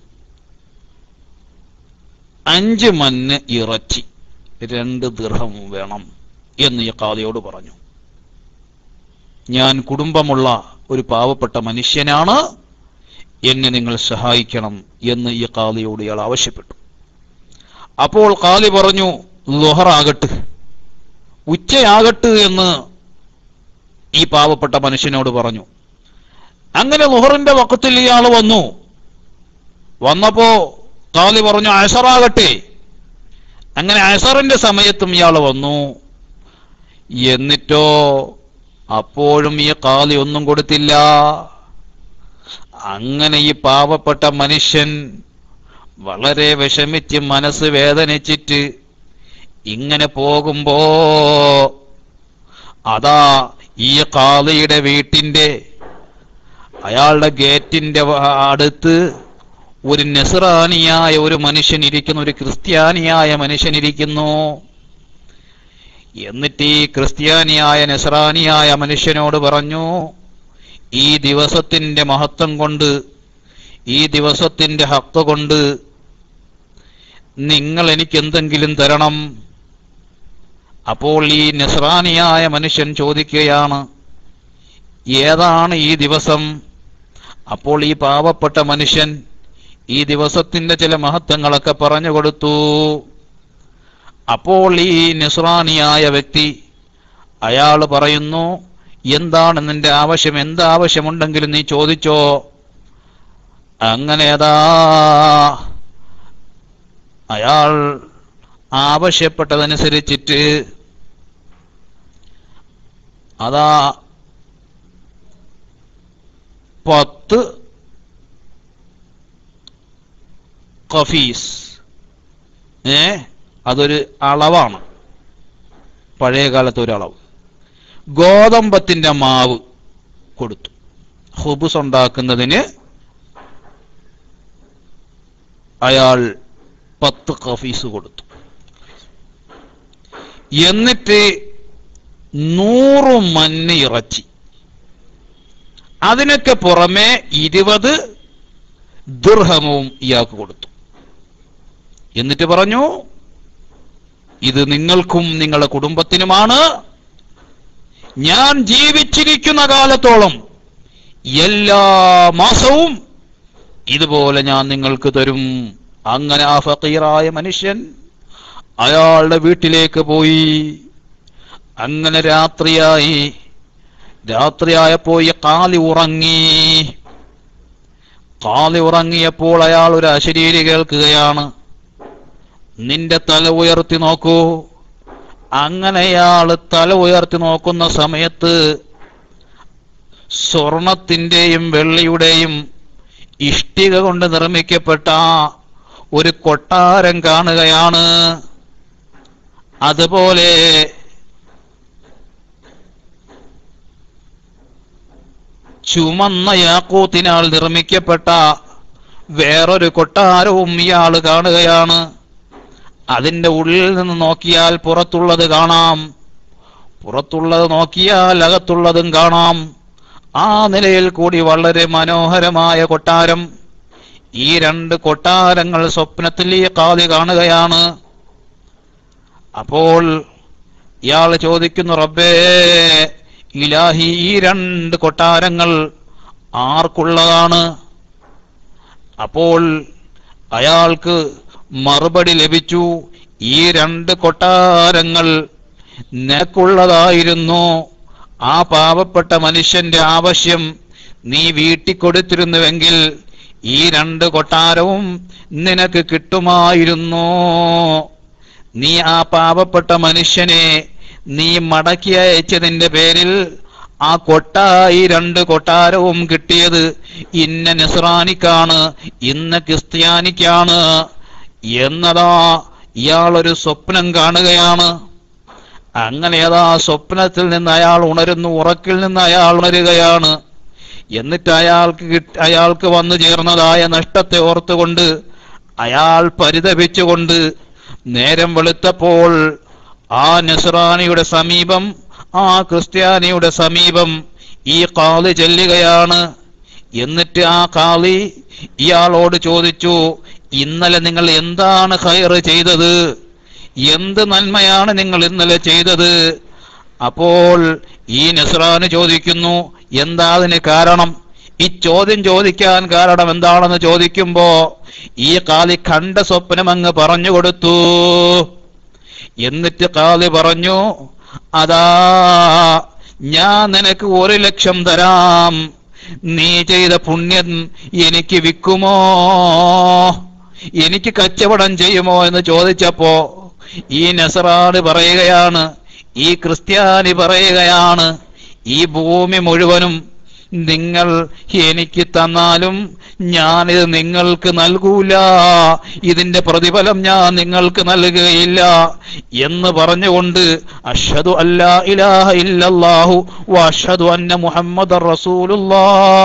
അഞ്ച് മഞ്ഞ് ഇറച്ചി രണ്ട് ദീർഘം വേണം എന്ന് ഈ കാളിയോട് പറഞ്ഞു ഞാൻ കുടുംബമുള്ള ഒരു പാവപ്പെട്ട മനുഷ്യനാണ് എന്നെ നിങ്ങൾ സഹായിക്കണം എന്ന് ഈ കാളിയോട് ഇയാൾ ആവശ്യപ്പെട്ടു അപ്പോൾ കാളി പറഞ്ഞു ലുഹറാകട്ട് ഉച്ചയാകട്ട് എന്ന് ഈ പാവപ്പെട്ട മനുഷ്യനോട് പറഞ്ഞു അങ്ങനെ ലുഹറിന്റെ വക്കത്തിൽ ഇയാൾ വന്നു വന്നപ്പോ കാളി പറഞ്ഞു അസറാകട്ടെ അങ്ങനെ അസറിന്റെ സമയത്തും ഇയാൾ വന്നു എന്നിട്ടോ അപ്പോഴും ഈ കാളി ഒന്നും കൊടുത്തില്ല അങ്ങനെ ഈ പാവപ്പെട്ട മനുഷ്യൻ വളരെ വിഷമിച്ച് മനസ്സ് വേദനിച്ചിട്ട് ഇങ്ങനെ പോകുമ്പോ അതാ ഈ കാളിയുടെ വീട്ടിന്റെ അയാളുടെ ഗേറ്റിന്റെ വ- അടുത്ത് ഒരു നെസ്റാനിയായ ഒരു മനുഷ്യൻ ഇരിക്കുന്നു ഒരു ക്രിസ്ത്യാനിയായ മനുഷ്യൻ ഇരിക്കുന്നു എന്നിട്ട് ഈ ക്രിസ്ത്യാനിയായ നെസ്രാനിയായ മനുഷ്യനോട് പറഞ്ഞു ഈ ദിവസത്തിന്റെ മഹത്വം കൊണ്ട് ഈ ദിവസത്തിന്റെ ഹക്ക കൊണ്ട് നിങ്ങൾ എനിക്ക് എന്തെങ്കിലും തരണം അപ്പോൾ ഈ നസ്രാനിയായ മനുഷ്യൻ ചോദിക്കുകയാണ് ഏതാണ് ഈ ദിവസം അപ്പോൾ ഈ പാവപ്പെട്ട മനുഷ്യൻ ഈ ദിവസത്തിന്റെ ചില മഹത്വങ്ങളൊക്കെ പറഞ്ഞു കൊടുത്തു അപ്പോൾ ഈ നിസ്രാനിയായ വ്യക്തി അയാൾ പറയുന്നു എന്താണ് നിന്റെ ആവശ്യം എന്ത് ആവശ്യമുണ്ടെങ്കിലും നീ ചോദിച്ചോ അങ്ങനെ അതാ അയാൾ ആവശ്യപ്പെട്ടതനുസരിച്ചിട്ട് അതാ പത്ത് കഫീസ് ഏ അതൊരു അളവാണ് പഴയ കാലത്തെ ഒരു അളവ് ഗോതമ്പത്തിന്റെ മാവ് കൊടുത്തു ഹുബുസ് ഉണ്ടാക്കുന്നതിന് അയാൾ പത്ത് കഫീസ് കൊടുത്തു എന്നിട്ട് നൂറ് മഞ്ഞ ഇറച്ചി അതിനൊക്കെ പുറമെ ഇരുപത് ദുർഹമവും ഇയാൾക്ക് കൊടുത്തു എന്നിട്ട് പറഞ്ഞു ഇത് നിങ്ങൾക്കും നിങ്ങളുടെ കുടുംബത്തിനുമാണ് ഞാൻ ജീവിച്ചിരിക്കുന്ന കാലത്തോളം എല്ലാ മാസവും ഇതുപോലെ ഞാൻ നിങ്ങൾക്ക് തരും അങ്ങനെ ആ ഫക്കീറായ മനുഷ്യൻ അയാളുടെ വീട്ടിലേക്ക് പോയി അങ്ങനെ രാത്രിയായി രാത്രിയായപ്പോ ഈ കാലി ഉറങ്ങി കാലി ഉറങ്ങിയപ്പോൾ അയാൾ ഒരു അശരീരി കേൾക്കുകയാണ് നിന്റെ തല ഉയർത്തി നോക്കൂ അങ്ങനെ അയാൾ തല ഉയർത്തി നോക്കുന്ന സമയത്ത് സ്വർണത്തിന്റെയും വെള്ളിയുടെയും ഇഷ്ടിക കൊണ്ട് നിർമ്മിക്കപ്പെട്ട ഒരു കൊട്ടാരം കാണുകയാണ് അതുപോലെ ചുമന്ന യാക്കൂത്തിനാൽ നിർമ്മിക്കപ്പെട്ട വേറൊരു കൊട്ടാരവും ഇയാൾ കാണുകയാണ് അതിന്റെ ഉള്ളിൽ നിന്ന് നോക്കിയാൽ പുറത്തുള്ളത് കാണാം പുറത്തുള്ളത് നോക്കിയാൽ അകത്തുള്ളതും കാണാം ആ നിലയിൽ കൂടി വളരെ മനോഹരമായ കൊട്ടാരം ഈ രണ്ട് കൊട്ടാരങ്ങൾ സ്വപ്നത്തിൽ ഈ കാതി കാണുകയാണ് അപ്പോൾ ഇയാൾ ചോദിക്കുന്നു റബ്ബേ ഇലാഹി ഈ രണ്ട് കൊട്ടാരങ്ങൾ ആർക്കുള്ളതാണ് അപ്പോൾ അയാൾക്ക് മറുപടി ലഭിച്ചു ഈ രണ്ട് കൊട്ടാരങ്ങൾ നിനക്കുള്ളതായിരുന്നു ആ പാവപ്പെട്ട മനുഷ്യന്റെ ആവശ്യം നീ വീട്ടിക്കൊടുത്തിരുന്നുവെങ്കിൽ ഈ രണ്ട് കൊട്ടാരവും നിനക്ക് കിട്ടുമായിരുന്നു നീ ആ പാവപ്പെട്ട മനുഷ്യനെ നീ മടക്കി അയച്ചതിന്റെ പേരിൽ ആ കൊട്ടായി രണ്ട് കൊട്ടാരവും കിട്ടിയത് ഇന്ന നിസ്രാനിക്കാണ് ഇന്ന ക്രിസ്ത്യാനിക്കാണ് എന്നതാ ഇയാളൊരു സ്വപ്നം കാണുകയാണ് അങ്ങനെ അതാ സ്വപ്നത്തിൽ നിന്ന് അയാൾ ഉണരുന്നു ഉറക്കിൽ നിന്ന് അയാൾ ഉണരുകയാണ് എന്നിട്ട് അയാൾക്ക് കിട്ട- അയാൾക്ക് വന്നു ചേർന്നതായ നഷ്ടത്തെ ഓർത്തുകൊണ്ട് അയാൾ പരിതപിച്ചുകൊണ്ട് നേരം വെളുത്തപ്പോൾ ആ നസ്രാനിയുടെ സമീപം ആ ക്രിസ്ത്യാനിയുടെ സമീപം ഈ കാളി ചെല്ലുകയാണ് എന്നിട്ട് ആ കാളി ഇയാളോട് ചോദിച്ചു ഇന്നലെ നിങ്ങൾ എന്താണ് ഹയർ ചെയ്തത് എന്ത് നന്മയാണ് നിങ്ങൾ ഇന്നലെ ചെയ്തത് അപ്പോൾ ഈ നസ്രാന് ചോദിക്കുന്നു എന്താ അതിന് കാരണം ഈ ചോദ്യം ചോദിക്കാൻ കാരണം എന്താണെന്ന് ചോദിക്കുമ്പോ ഈ കാലി കണ്ട സ്വപ്നം അങ്ങ് പറഞ്ഞു കൊടുത്തു എന്നിട്ട് കാലി പറഞ്ഞു അതാ ഞാൻ നിനക്ക് ഒരു ലക്ഷം തരാം നീ ചെയ്ത പുണ്യം എനിക്ക് വിൽക്കുമോ എനിക്ക് കച്ചവടം ചെയ്യുമോ എന്ന് ചോദിച്ചപ്പോ ഈ നസറാണ് പറയുകയാണ് ഈ ക്രിസ്ത്യാനി പറയുകയാണ് ഈ ഭൂമി മുഴുവനും നിങ്ങൾ എനിക്ക് തന്നാലും ഞാനിത് നിങ്ങൾക്ക് നൽകൂല ഇതിന്റെ പ്രതിഫലം ഞാൻ നിങ്ങൾക്ക് നൽകുകയില്ല എന്ന് പറഞ്ഞുകൊണ്ട് അഷ്ഹദു അല്ലാ ഇലാഹ ഇല്ലല്ലാഹു വഅഷ്ഹദു അന്ന മുഹമ്മദ് റസൂലുള്ളാ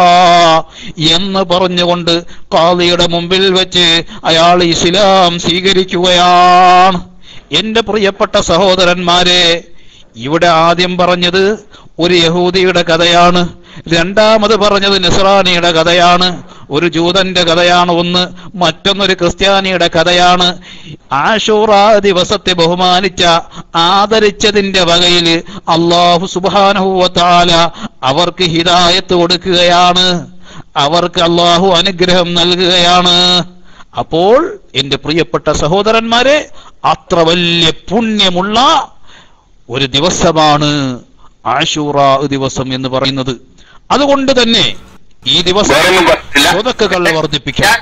എന്ന് പറഞ്ഞുകൊണ്ട് കാളിയുടെ മുമ്പിൽ വെച്ച് അയാൾ ഇസ്ലാം സ്വീകരിക്കുകയാണ് എന്റെ പ്രിയപ്പെട്ട സഹോദരന്മാരെ ഇവിടെ ആദ്യം പറഞ്ഞത് ഒരു യഹൂദിയുടെ കഥയാണ് രണ്ടാമത് പറഞ്ഞത് നസ്രാനിയുടെ കഥയാണ് ഒരു ജൂതന്റെ കഥയാണ് ഒന്ന് മറ്റൊന്നൊരു ക്രിസ്ത്യാനിയുടെ കഥയാണ് ആഷൂറ ദിവസത്തെ ബഹുമാനിച്ച ആദരിച്ചതിന്റെ വകയിൽ അള്ളാഹു സുബാനുഭവത്താല അവർക്ക് ഹിദായത്ത് കൊടുക്കുകയാണ് അവർക്ക് അള്ളാഹു അനുഗ്രഹം നൽകുകയാണ് അപ്പോൾ എന്റെ പ്രിയപ്പെട്ട സഹോദരന്മാരെ അത്ര വലിയ പുണ്യമുള്ള ഒരു ദിവസമാണ് ആഷൂറ ദിവസം എന്ന് പറയുന്നത് അതുകൊണ്ട് തന്നെ ഈ ദിവസം വേറൊന്നും പറഞ്ഞില്ല. സ്വതക്കുകൾ വർദ്ധിപ്പിക്കണം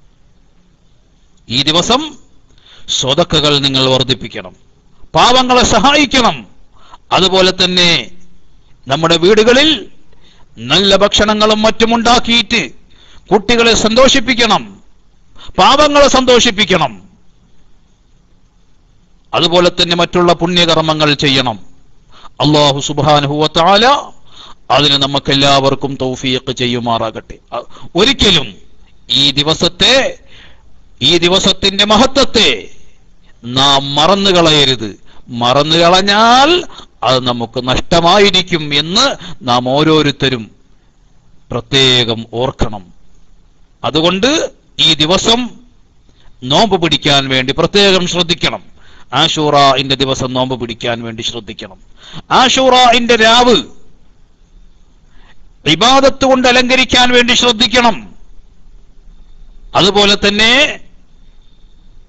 ഈ ദിവസം സ്വതക്കുകൾ നിങ്ങൾ വർദ്ധിപ്പിക്കണം പാവങ്ങളെ സഹായിക്കണം അതുപോലെ തന്നെ നമ്മുടെ വീടുകളിൽ നല്ല ഭക്ഷണങ്ങളും മറ്റും ഉണ്ടാക്കിയിട്ട് കുട്ടികളെ സന്തോഷിപ്പിക്കണം പാവങ്ങളെ സന്തോഷിപ്പിക്കണം അതുപോലെ തന്നെ മറ്റുള്ള പുണ്യകർമ്മങ്ങൾ ചെയ്യണം അള്ളാഹു സുബാനുഹുവത്താല അതിന് നമുക്കെല്ലാവർക്കും തൗഫീഖ് ചെയ്യുമാറാകട്ടെ അ- ഒരിക്കലും ഈ ദിവസത്തെ ഈ ദിവസത്തിന്റെ മഹത്വത്തെ നാം മറന്നു കളയരുത് മറന്നു കളഞ്ഞാൽ അത് നമുക്ക് നഷ്ടമായിരിക്കും എന്ന് നാം ഓരോരുത്തരും പ്രത്യേകം ഓർക്കണം അതുകൊണ്ട് ഈ ദിവസം നോമ്പ് പിടിക്കാൻ വേണ്ടി പ്രത്യേകം ശ്രദ്ധിക്കണം ആഷൂറയിന്റെ ദിവസം നോമ്പ് പിടിക്കാൻ വേണ്ടി ശ്രദ്ധിക്കണം ആഷൂറയിന്റെ രാവ് ഇബാദത്ത് കൊണ്ട് അലങ്കരിക്കാൻ വേണ്ടി ശ്രദ്ധിക്കണം അതുപോലെ തന്നെ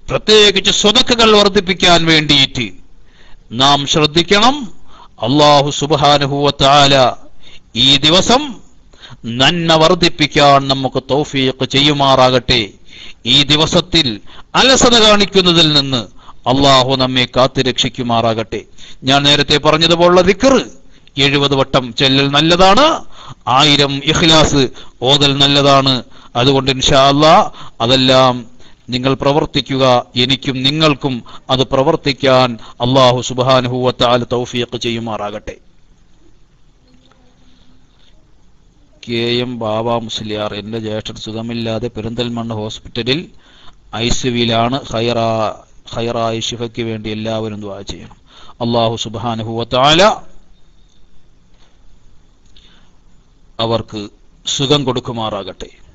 പ്രത്യേകിച്ച് സ്വതക്കകൾ വർദ്ധിപ്പിക്കാൻ വേണ്ടിയിട്ട് നാം ശ്രദ്ധിക്കണം അള്ളാഹു സുബാനുഭൂവത്താല ഈ ദിവസം നന്മ വർദ്ധിപ്പിക്കാൻ നമുക്ക് തൗഫീഖ് ചെയ്യുമാറാകട്ടെ ഈ ദിവസത്തിൽ അലസത കാണിക്കുന്നതിൽ നിന്ന് അള്ളാഹു നമ്മെ കാത്തു രക്ഷിക്കുമാറാകട്ടെ ഞാൻ നേരത്തെ പറഞ്ഞതുപോലുള്ള ദിക്കറ് എഴുപത് വട്ടം ചെല്ലൽ നല്ലതാണ് ആയിരം ഇഖ്ലാസ് ഓതൽ നല്ലതാണ് അതുകൊണ്ട് ഇൻഷാ അല്ലാ അതെല്ലാം നിങ്ങൾ പ്രവർത്തിക്കുക എനിക്കും നിങ്ങൾക്കും അത് പ്രവർത്തിക്കാൻ അള്ളാഹു സുബാനുഭൂവത്താൽ തൗഫീഖ് ചെയ്യുമാറാകട്ടെ കെ എം ബാബ മുസ്ലിയാർ എൻ്റെ ജ്യേഷ്ഠൻ സുഖമില്ലാതെ പെരിന്തൽമണ്ണ ഹോസ്പിറ്റലിൽ ഐസിവിയിലാണ് ഹൈറ ഹൈറായ ശിഫയ്ക്ക് വേണ്ടി എല്ലാവരും ദ്വാ ചെയ്യണം അള്ളാഹു സുബാനുഭൂവത്താല അവർക്ക് സുഖം കൊടുക്കുമാറാകട്ടെ